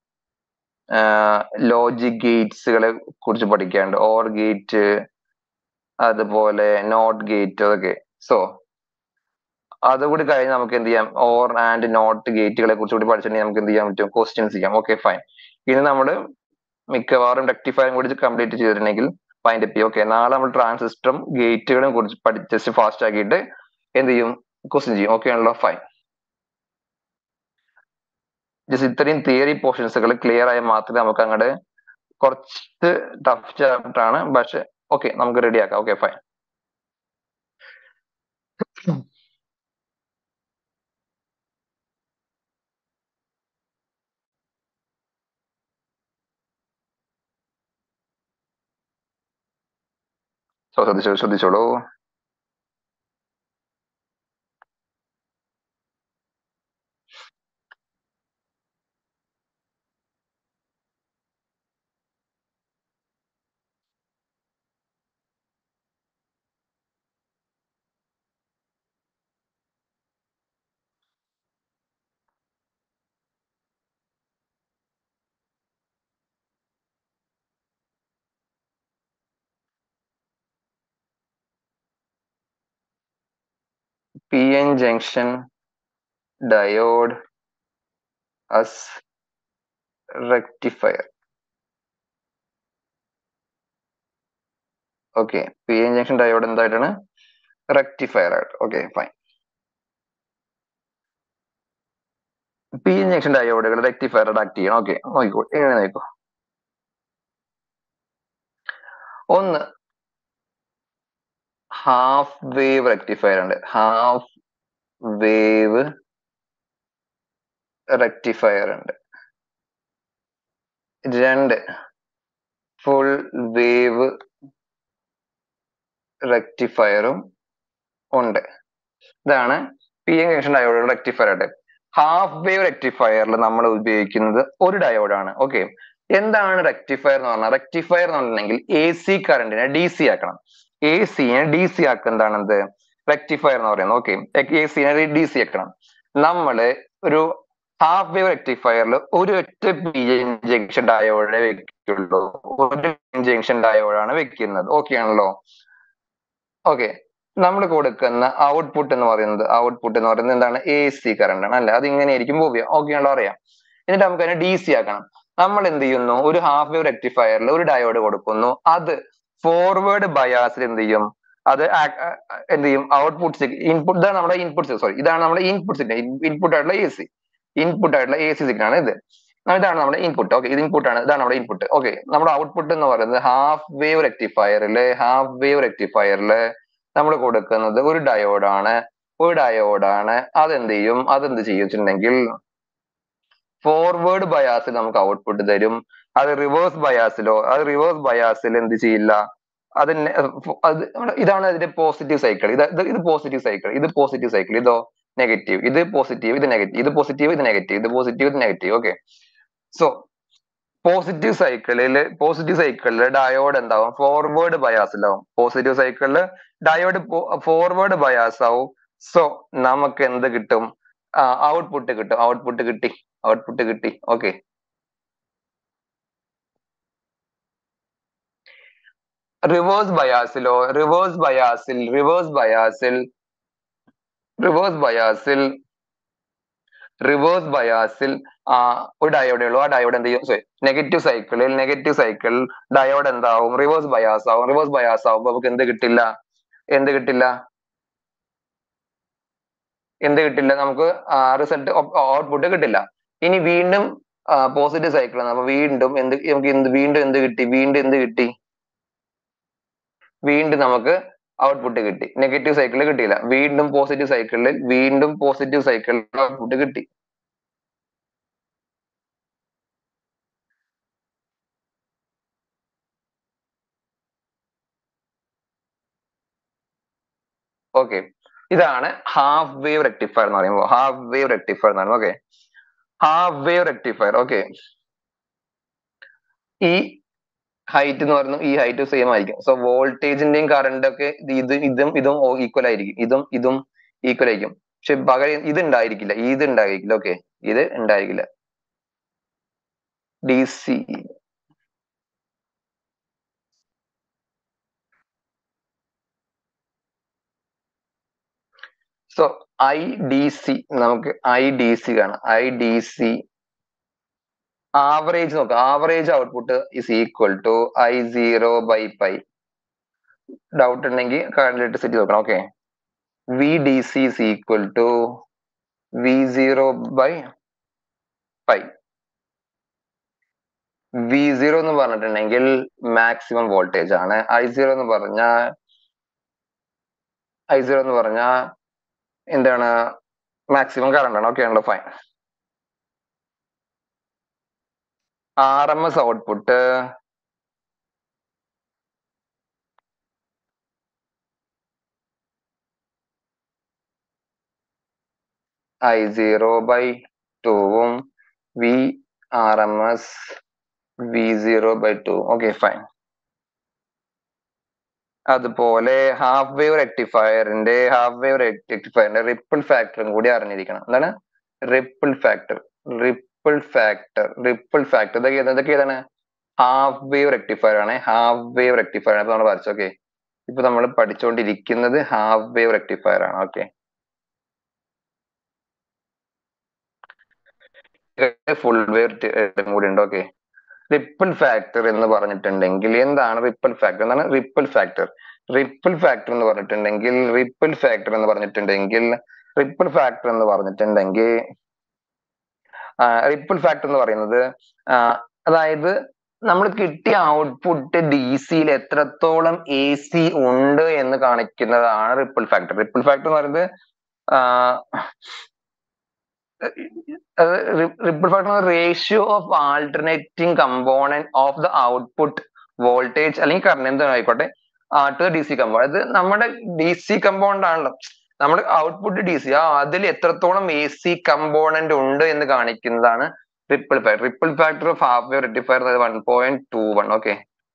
S1: ലോജിക് ഗേറ്റ്സുകളെ കുറിച്ച് പഠിക്കാനുണ്ട് ഓർ ഗേറ്റ് അതുപോലെ നോട്ട് ഗേറ്റ് അതൊക്കെ സോ അതുകൂടി കഴിഞ്ഞ് നമുക്ക് എന്ത് ചെയ്യാം ഓർ ആൻഡ് നോട്ട് ഗേറ്റുകളെ കുറിച്ച് കൂടി പഠിച്ചിട്ടുണ്ടെങ്കിൽ നമുക്ക് എന്ത് ചെയ്യാൻ പറ്റും ക്വസ്റ്റ്യൻസ് ചെയ്യാം ഓക്കെ ഫൈൻ ഇനി നമ്മൾ മിക്കവാറും റെക്ടിഫയറും കൂടി കംപ്ലീറ്റ് ചെയ്തിട്ടുണ്ടെങ്കിൽ ഫൈൻഡ് അപ്പ് ഓക്കെ നാളെ നമ്മൾ ട്രാൻസിസ്റ്ററും ഗേറ്റുകളും കുറിച്ച് പഠി ജസ്റ്റ് ഫാസ്റ്റ് ആക്കിയിട്ട് എന്ത് ചെയ്യും ക്വസ്റ്റ്യൻ ചെയ്യും ഓക്കെ ആണല്ലോ ഫൈൻ ജസ്റ്റ് ഇത്രയും തിയറി പോർഷൻസുകൾ ക്ലിയർ ആയാൽ മാത്രമേ നമുക്ക് അങ്ങോട്ട് കുറച്ച് ടഫ് ചാപ്റ്റർ ആണ് പക്ഷെ ഓക്കെ നമുക്ക് റെഡി ആക്കാം ഓക്കെ ഫൈൻ സോ ശ്രദ്ധിച്ചോളൂ ശ്രദ്ധിച്ചോളൂ PN junction diode as rectifier. Okay P N junction diode എന്തായിട്ടാണ് റെക്ടിഫയർ ആയിട്ട് okay fine P N junction ഡയോഡുകൾ റെക്ടിഫയർ ആക്ട് ചെയ്യണം ഓക്കെ നോക്കിക്കോ എങ്ങനെ നോക്കോ ഒന്ന് ഹാഫ് വേവ് റെക്ടിഫയർ ഉണ്ട് ഹാഫ് വേവ് റെക്ടിഫയർ ഉണ്ട് രണ്ട് ഫുൾ വേവ് റെക്ടിഫയറും ഉണ്ട് ഇതാണ് P N junction diode rectifier ആയിട്ട് ഹാഫ് വേവ് റെക്ടിഫയറിൽ നമ്മൾ ഉപയോഗിക്കുന്നത് ഒരു ഡയോഡാണ് ഓക്കെ എന്താണ് റെക്ടിഫയർ എന്ന് പറഞ്ഞാൽ റെക്ടിഫയർ എന്ന് പറഞ്ഞിട്ടുണ്ടെങ്കിൽ എ സി കറണ്ടിനെ ഡി സി ആക്കണം എ സിനെ ഡി സി ആക്കുന്നതാണെന്ത് റെക്ടിഫയർ എന്ന് പറയുന്നത് ഓക്കെ എ സിനെ ഡി സി ആക്കണം നമ്മള് ഒരു ഹാഫ് വേവ് റെക്ടിഫയറിൽ ഒരു ഒറ്റ പി എൻ ജംഗ്ഷൻ ഡയോഡെ വെക്കുള്ളൂ ഒരു ജംഗ്ഷൻ ഡയോഡാണ് വെക്കുന്നത് ഓക്കെ ആണല്ലോ ഓക്കെ നമ്മൾ കൊടുക്കുന്ന ഔട്ട്പുട്ട് എന്ന് പറയുന്നത് ഔട്ട്പുട്ട് എന്ന് പറയുന്നത് എന്താണ് എ സി കറണ്ട് ആണ് അല്ലെ അത് ഇങ്ങനെ ആയിരിക്കും മൂവ് ചെയ്യുക ഓക്കെ ആണല്ലോ അറിയാം എന്നിട്ട് നമുക്ക് അതിനെ ഡി സി ആക്കണം നമ്മൾ എന്ത് ചെയ്യുന്നു ഒരു ഹാഫ് വേവ് റെക്ടിഫയറിൽ ഒരു ഡയോഡ് കൊടുക്കുന്നു അത് ഫോർവേഡ് ബയാസിൽ എന്ത് ചെയ്യും അത് എന്ത് ചെയ്യും ഔട്ട്പുട്ട് ഇൻപുട്ട് ഇതാണ് നമ്മുടെ ഇൻപുട്ട് സോറി ഇതാണ് നമ്മുടെ ഇൻപുട്ട് സിഗ്നൽ ഇൻപുട്ട് ആയിട്ടുള്ള എ സി ഇൻപുട്ട് ആയിട്ടുള്ള എ സി സിഗ്നൽ ആണ് ഇത് ഇതാണ് നമ്മുടെ ഇൻപുട്ട് ഓക്കെ ഇത് ഇൻപുട്ട് ആണ് ഇതാണ് നമ്മുടെ ഇൻപുട്ട് ഓക്കെ നമ്മുടെ ഔട്ട്പുട്ട് എന്ന് പറയുന്നത് ഹാഫ് വേവ് റെക്ടിഫയറില് ഹാഫ് വേവ് റെക്ടിഫയറില് നമ്മൾ കൊടുക്കുന്നത് ഒരു ഡയോഡാണ് ഒരു ഡയോഡാണ് അതെന്ത് ചെയ്യും അതെന്ത് ചെയ്യിച്ചിട്ടുണ്ടെങ്കിൽ ഫോർവേഡ് ബയാസിൽ നമുക്ക് ഔട്ട്പുട്ട് തരും അത് റിവേഴ്സ് ബയാസിലോ അത് റിവേഴ്സ് ബയാസിൽ എന്ത് ചെയ്യില്ല അതിന് അത് ഇതാണ് അതിന്റെ പോസിറ്റീവ് സൈക്കിൾ ഇത് ഇത് പോസിറ്റീവ് സൈക്കിൾ ഇത് പോസിറ്റീവ് സൈക്കിൾ ഇതോ നെഗറ്റീവ് ഇത് പോസിറ്റീവ് ഇത് നെഗറ്റീവ് ഇത് പോസിറ്റീവ് ഇത് നെഗറ്റീവ് ഇത് പോസിറ്റീവ് ഇത് നെഗറ്റീവ് ഓക്കെ സോ പോസിറ്റീവ് സൈക്കിളിൽ പോസിറ്റീവ് സൈക്കിളിൽ ഡയോഡ് എന്താവും ഫോർവേഡ് ബയാസിലാവും പോസിറ്റീവ് സൈക്കിളിൽ ഡയോഡ് ഫോർവേഡ് ബയാസ് ആവും സോ നമുക്ക് എന്ത് കിട്ടും ഔട്ട്പുട്ട് കിട്ടും ഔട്ട്പുട്ട് കിട്ടി ഔട്ട്പുട്ട് കിട്ടി ഓക്കെ റിവേഴ്സ് ബയാസിലോ റിവേഴ്സ് ബയാസിൽ റിവേഴ്സ് ബയാസിൽ റിവേഴ്സ് ബയാസിൽ റിവേഴ്സ് ബയാസിൽ ഒരു ഡയോഡേ ഉള്ളൂ ആ ഡയോഡ് എന്ത് ചെയ്യും സോറി നെഗറ്റീവ് സൈക്കിളിൽ നെഗറ്റീവ് സൈക്കിൾ ഡയോഡ് എന്താവും റിവേഴ്സ് ബയാസ് ആവും റിവേഴ്സ് ബയാസ് ആവുമ്പോൾ നമുക്ക് എന്ത് കിട്ടില്ല എന്ത് കിട്ടില്ല എന്ത് കിട്ടില്ല നമുക്ക് റിസൾട്ട് ഔട്ട്പുട്ട് കിട്ടില്ല ഇനി വീണ്ടും പോസിറ്റീവ് സൈക്കിൾ അപ്പൊ വീണ്ടും എന്ത് നമുക്ക് എന്ത് വീണ്ടും എന്ത് കിട്ടി വീണ്ടും എന്ത് കിട്ടി വീണ്ടും നമുക്ക് ഔട്ട്പുട്ട് കിട്ടി നെഗറ്റീവ് സൈക്കിളിൽ കിട്ടിയില്ല വീണ്ടും പോസിറ്റീവ് സൈക്കിളിൽ വീണ്ടും പോസിറ്റീവ് സൈക്കിളിൽ ഔട്ട്പുട്ട് കിട്ടി ഓക്കെ ഇതാണ് ഹാഫ് വേവ് റെക്ടിഫയർ എന്ന് പറയുമ്പോൾ ഹാഫ് വേവ് റെക്ടിഫയർ എന്ന് പറയുന്നത് okay half wave rectifier okay ഈ ഹൈറ്റ് എന്ന് പറയുന്നത് ഈ ഹൈറ്റ് സെയിം ആയിരിക്കും സോ വോൾട്ടേജിന്റെയും കറണ്ട് ഒക്കെ ഇത് ഇതും ഇതും ഈക്വൽ ആയിരിക്കും ഇതും ഇതും ഈക്വൽ ആയിരിക്കും പക്ഷെ പകരം ഇത് ഉണ്ടായിരിക്കില്ല ഇത് ഉണ്ടായിരിക്കില്ല ഓക്കെ ഇത് ഉണ്ടായിരിക്കില്ല D C so I D C നമുക്ക് ഐ ഡി സി കാണാം ഐ ഡി സി ആവറേജ് നോക്കാം average output is equal to I zero by pi doubt ഉണ്ടെങ്കിൽ കറണ്ട് ഇലക്ട്രിസിറ്റി നോക്കണം okay V D C is equal to V zero by pi V zero എന്ന് പറഞ്ഞിട്ടുണ്ടെങ്കിൽ maximum voltage ആണ് I zero എന്ന് പറഞ്ഞാൽ I zero എന്ന് പറഞ്ഞാൽ എന്താണ് മാക്സിമം കറണ്ട് ആണ് ഓക്കെ ആണല്ലോ fine R M S output I zero by ടൂവും V R M S V zero by two okay fine അതുപോലെ ഹാഫ് വേവ് റെക്ടിഫയറിന്റെ ഹാഫ് വേവ് റെക്ടിഫയറിന്റെ റിപ്പിൾ ഫാക്ടറും കൂടി അറിഞ്ഞിരിക്കണം എന്താണ് ripple factor ripple factor ripple factor ഇതൊക്കെ ഏതാ- ഇതൊക്കെ ഏതാണ് ഹാഫ് വേവ് റെക്ടിഫയർ ആണ് ഹാഫ് വേവ് റെക്ടിഫയർ ആണ് അപ്പൊ നമ്മൾ പഠിച്ചു ഓക്കെ ഇപ്പൊ നമ്മൾ പഠിച്ചുകൊണ്ടിരിക്കുന്നത് ഹാഫ് വേവ് റെക്ടിഫയർ ആണ് ഓക്കെ ഫുൾ വേവ് കൂടി ഉണ്ട് ഓക്കെ റിപ്പിൾ ഫാക്ടർ എന്ന് പറഞ്ഞിട്ടുണ്ടെങ്കിൽ എന്താണ് റിപ്പിൾ ഫാക്ടർ എന്താണ് റിപ്പിൾ ഫാക്ടർ റിപ്പിൾ ഫാക്ടർ എന്ന് പറഞ്ഞിട്ടുണ്ടെങ്കിൽ റിപ്പിൾ ഫാക്ടർ എന്ന് പറഞ്ഞിട്ടുണ്ടെങ്കിൽ റിപ്പിൾ ഫാക്ടർ എന്ന് പറഞ്ഞിട്ടുണ്ടെങ്കിൽ റിപ്പിൾ ഫാക്ടർ എന്ന് പറയുന്നത് ആ, അതായത് നമ്മൾ കിട്ടിയ ഔട്ട്പുട്ട് ഡി സിയിൽ എത്രത്തോളം എ സി ഉണ്ട് എന്ന് കാണിക്കുന്നതാണ് റിപ്പിൾ ഫാക്ടർ റിപ്പിൾ ഫാക്ടർ എന്ന് പറയുന്നത് ripple factor ratio of alternating component of the output voltage അല്ലെങ്കിൽ കറണ്ട് എന്തും ആയിക്കോട്ടെ ടു ഡി സി കമ്പോണ്ട് അത് നമ്മുടെ ഡി സി കമ്പോണ്ട് ആണല്ലോ നമ്മുടെ ഔട്ട്പുട്ട് ഡി സി ആ അതിൽ എത്രത്തോളം എ സി കമ്പോണന്റ് ഉണ്ട് എന്ന് കാണിക്കുന്നതാണ് ripple factor ripple factor of half wave rectifier one point two one okay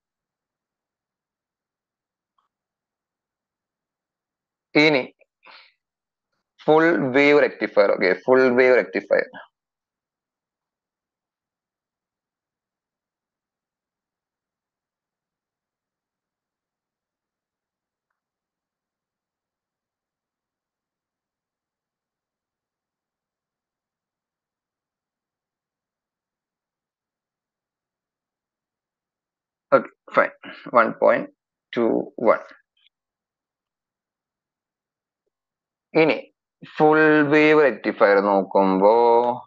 S1: ഇനി full wave rectifier okay full wave rectifier okay fine one point two one ഇനി full wave rectifier നോക്കുമ്പോ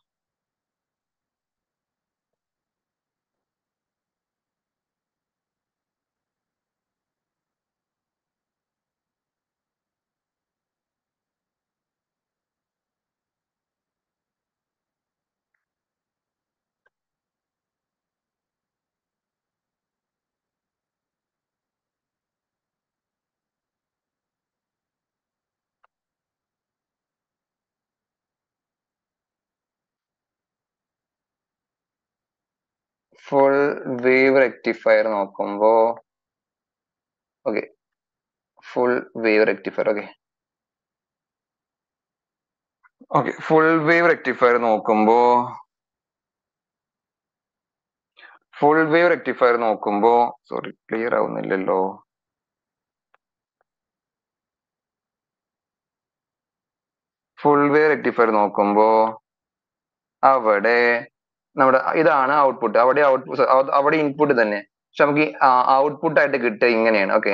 S1: full wave rectifier നോക്കുമ്പോ okay full wave rectifier okay okay full wave rectifier നോക്കുമ്പോ full wave rectifier നോക്കുമ്പോ sorry clear ആവുന്നില്ലല്ലോ full wave rectifier നോക്കുമ്പോ അവിടെ നമ്മുടെ ഇതാണ് ഔട്ട്പുട്ട് അവിടെ ഔട്ട്പുട്ട് അവിടെ ഇൻപുട്ട് തന്നെ പക്ഷെ നമുക്ക് ഔട്ട്പുട്ട് ആയിട്ട് കിട്ടുക ഇങ്ങനെയാണ് ഓക്കെ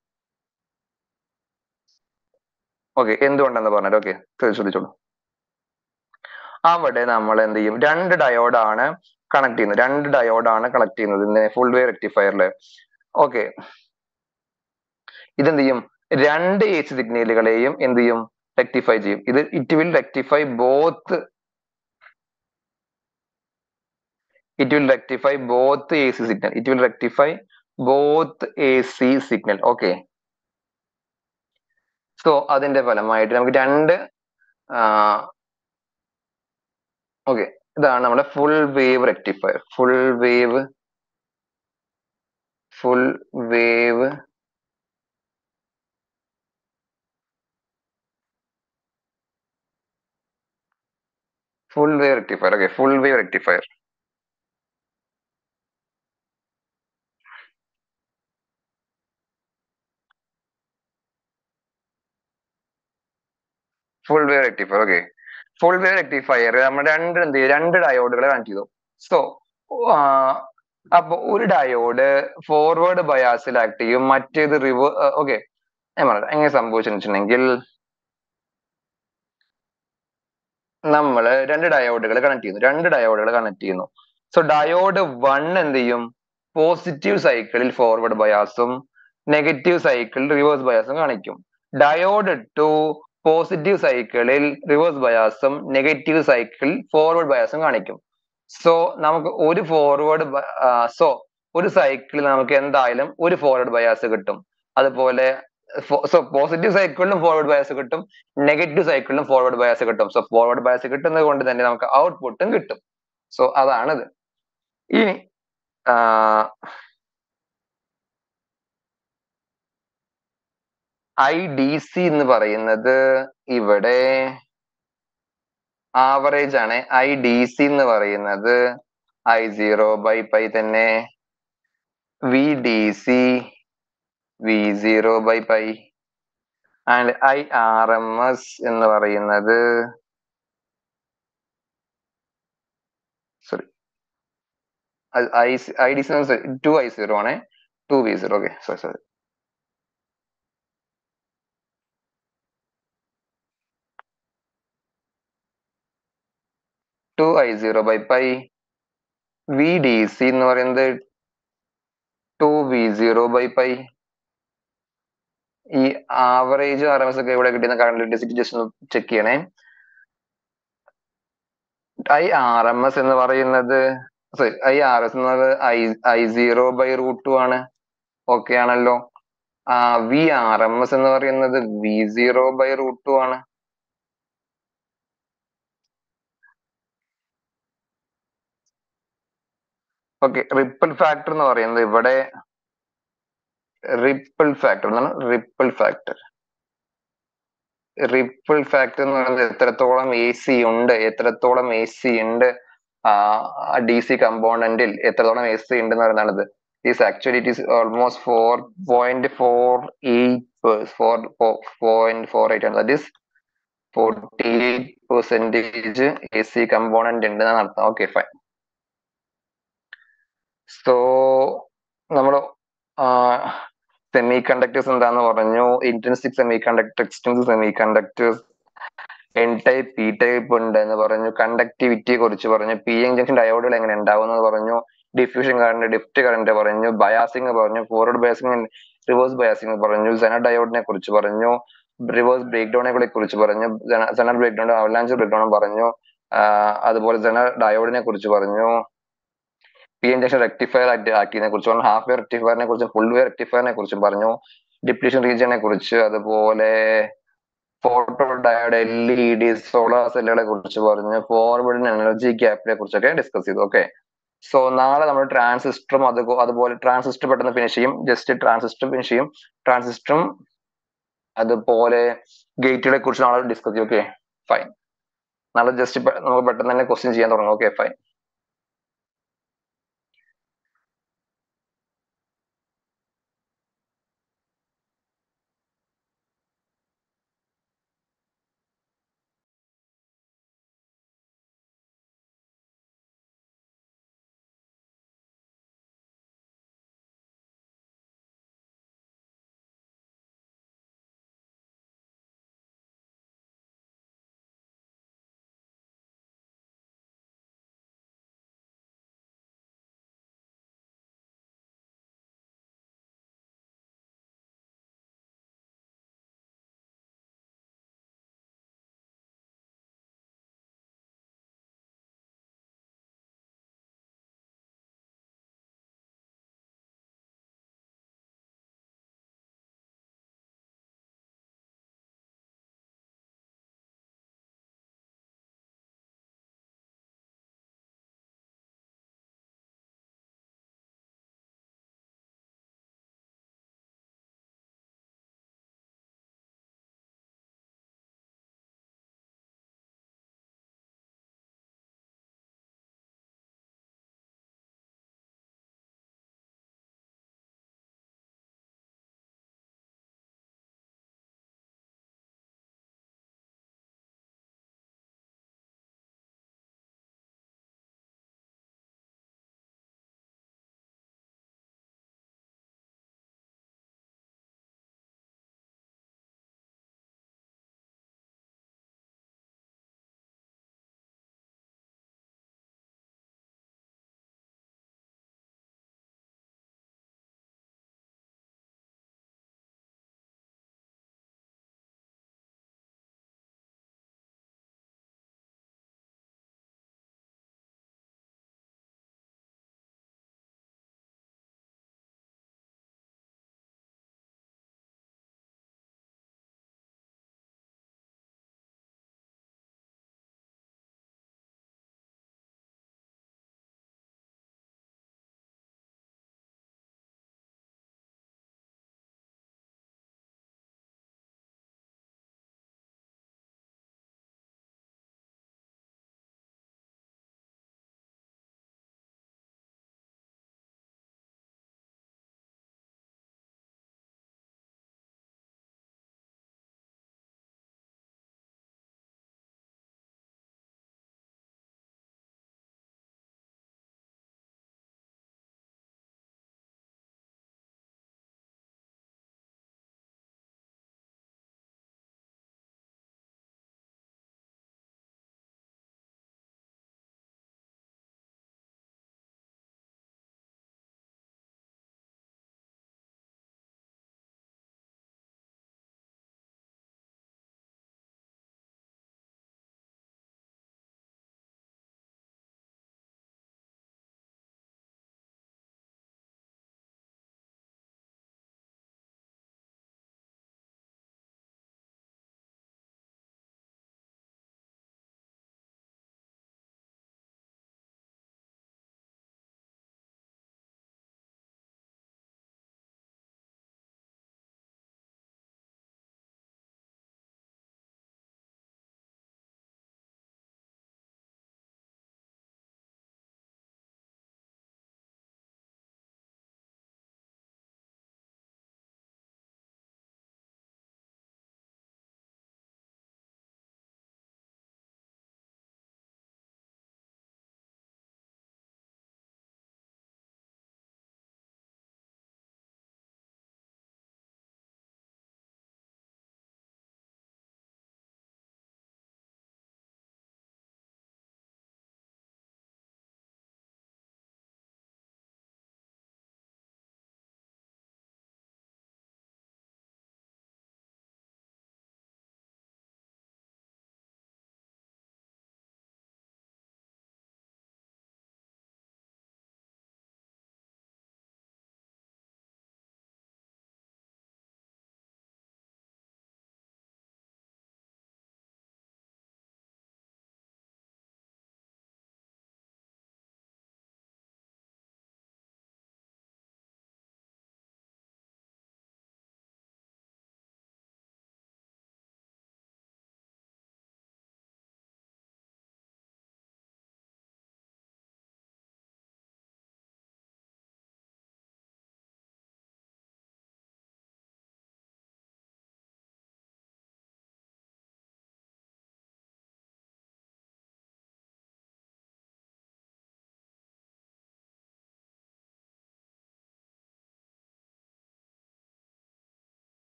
S1: ഓക്കെ എന്തുകൊണ്ടെന്ന് പറഞ്ഞത് ഓക്കെ ശ്രദ്ധിച്ചോളൂ അവിടെ നമ്മൾ എന്ത് ചെയ്യും രണ്ട് ഡയോഡാണ് കണക്ട് ചെയ്യുന്നത് രണ്ട് ഡയോഡാണ് കണക്ട് ചെയ്യുന്നത് ഇങ്ങനെ ഫുൾ വേ റെക്ടിഫയറിൽ ഓക്കെ ഇതെന്ത് ചെയ്യും രണ്ട് എ സി സിഗ്നലുകളെയും എന്ത് ചെയ്യും റെക്ടിഫൈ ചെയ്യും ഇത് it will rectify both it will rectify both AC signal. It will rectify both AC signal. Okay. So അതിന്റെ ഫലമായിട്ട് നമുക്ക് രണ്ട് ഓക്കെ ഇതാണ് നമ്മുടെ full wave rectifier full wave full wave full wave rectifier okay full wave rectifier full wave rectifier okay full wave rectifier നമ്മൾ രണ്ട് എന്ത് ചെയ്യും രണ്ട് ഡയോഡുകളെ കണക്ട് ചെയ്തു സോ അപ്പൊ ഒരു ഡയോഡ് ഫോർവേഡ് ബയാസിൽ ആക്ട് ചെയ്യും മറ്റേത് റിവർ ഓക്കെ ഞാൻ പറയാം എങ്ങനെ സംഭവിച്ചെന്ന് വെച്ചിട്ടുണ്ടെങ്കിൽ നമ്മൾ രണ്ട് ഡയോഡുകൾ കണക്ട് ചെയ്യുന്നു രണ്ട് ഡയോഡുകൾ കണക്ട് ചെയ്യുന്നു സോ ഡയോഡ് വൺ എന്ത് ചെയ്യും പോസിറ്റീവ് സൈക്കിളിൽ ഫോർവേഡ് ബയാസും നെഗറ്റീവ് സൈക്കിളിൽ റിവേഴ്സ് ബയാസും കാണിക്കും ഡയോഡ് ടു പോസിറ്റീവ് സൈക്കിളിൽ റിവേഴ്സ് ബയാസും നെഗറ്റീവ് സൈക്കിളിൽ ഫോർവേഡ് ബയാസും കാണിക്കും സോ നമുക്ക് ഒരു ഫോർവേഡ് സോ ഒരു സൈക്കിളിൽ നമുക്ക് എന്തായാലും ഒരു ഫോർവേഡ് ബയാസ് കിട്ടും അതുപോലെ സോ പോസിറ്റീവ് സൈക്കിളിലും ഫോർവേഡ് ബയാസ് കിട്ടും നെഗറ്റീവ് സൈക്കിളിലും ഫോർവേഡ് ബയാസ് കിട്ടും സോ ഫോർവേഡ് ബയാസ് കിട്ടുന്നത് കൊണ്ട് തന്നെ നമുക്ക് ഔട്ട്പുട്ടും കിട്ടും സോ അതാണിത് ഇനി ഐ ഡി സി എന്ന് പറയുന്നത് ഇവിടെ ആവറേജ് ആണ് ഐ ഡി സി എന്ന് പറയുന്നത് ഐ സീറോ ബൈ പൈ തന്നെ V D C V zero by pi and I R M S എന്ന് പറയുന്നത് sorry I I D C two I zero ആണ് two V zero okay sorry sorry two I zero by pi V D C എന്ന് പറയുന്നത് two V zero by pi ഈ average R M S ഒക്കെ ഇവിടെ കിട്ടുന്ന current electricity just ഒന്ന് check ചെയ്യണേ I R M S എന്ന് പറയുന്നത് സോറി ഐ ആർ എസ് എന്ന് പറയുന്നത് I I zero by root two ആണ് ഓക്കെ ആണല്ലോ ആ വി ആർ എം എസ് എന്ന് പറയുന്നത് V zero by root two ആണ് ഓക്കെ റിപ്പിൾ ഫാക്ടർ എന്ന് പറയുന്നത് ഇവിടെ റിപ്പിൾ ഫാക്ടർ എന്നാണ് റിപ്പിൾ ഫാക്ടർ റിപ്പിൾ ഫാക്ടർ എന്ന് പറയുന്നത് എത്രത്തോളം എ സി ഉണ്ട് എത്രത്തോളം എ സി ഉണ്ട് ഡി സി കമ്പോണന്റിൽ എത്രത്തോളം എ സി ഉണ്ട് എന്ന് പറയുന്നതാണിത് is actually it is almost four point four eight four point four eight ആണ് that is forty eight percentage A C component ഉണ്ട് എന്നാണ് അർത്ഥം ഓക്കെ ഫൈൻ സോ നമ്മൾ സെമി കണ്ടക്ടേഴ്സ് എന്താന്ന് പറഞ്ഞു intrinsic semiconductor extrinsic semiconductors N type P type ഉണ്ട് എന്ന് പറഞ്ഞു കണ്ടക്ടിവിറ്റിയെ കുറിച്ച് പറഞ്ഞു പി എൻ ജംഗ്ഷൻ ഡയോഡുകൾ എങ്ങനെ ഉണ്ടാവുന്നത് പറഞ്ഞു ഡിഫ്യൂഷൻ കറണ്ട് ഡിഫ്റ്റ് കറണ്ട് പറഞ്ഞു ബയാസിംഗ് പറഞ്ഞു ഫോർവേഡ് ബയാസിംഗ് റിവേഴ്സ് ബയാസിംഗ് പറഞ്ഞു സെന ഡയോഡിനെ കുറിച്ച് പറഞ്ഞു റിവേഴ്സ് ബ്രേക്ക് ഡൗണുകളെ കുറിച്ച് പറഞ്ഞു zener breakdown avalanche breakdown പറഞ്ഞു അതുപോലെ സെനർ ഡയോഡിനെ കുറിച്ച് പറഞ്ഞു പി എൻ ജംഗ്ഷൻ റെക്ടിഫയർ ആക്കിയതിനെ കുറിച്ച് പറഞ്ഞു ഹാഫ് വേ റെക്ടിഫയറിനെ കുറിച്ചും ഫുൾ വേ റെക്ടിഫയറിനെ കുറിച്ചും പറഞ്ഞു ഡിപ്ലീഷൻ റീജിയനെ കുറിച്ച് അതുപോലെ photodiode L E D solar സെല്ലുകളെ കുറിച്ച് പറഞ്ഞു ഫോർവേഡ് എനർജി ഗ്യാപ്പിനെ കുറിച്ചൊക്കെ ഡിസ്കസ് ചെയ്തു ഓക്കെ സോ നാളെ നമ്മൾ ട്രാൻസിസ്റ്ററും അത് അതുപോലെ ട്രാൻസിസ്റ്റർ പെട്ടെന്ന് ഫിനിഷ് ചെയ്യും ജസ്റ്റ് ട്രാൻസിസ്റ്റർ ഫിനിഷ് ചെയ്യും ട്രാൻസിസ്റ്ററും അതുപോലെ ഗേറ്റുകളെ കുറിച്ച് നാളെ ഡിസ്കസ് ചെയ്യും ഓക്കെ ഫൈൻ നാളെ ജസ്റ്റ് നമുക്ക് പെട്ടെന്ന് തന്നെ ക്വസ്റ്റ്യൻ ചെയ്യാൻ തുടങ്ങും ഓക്കെ ഫൈൻ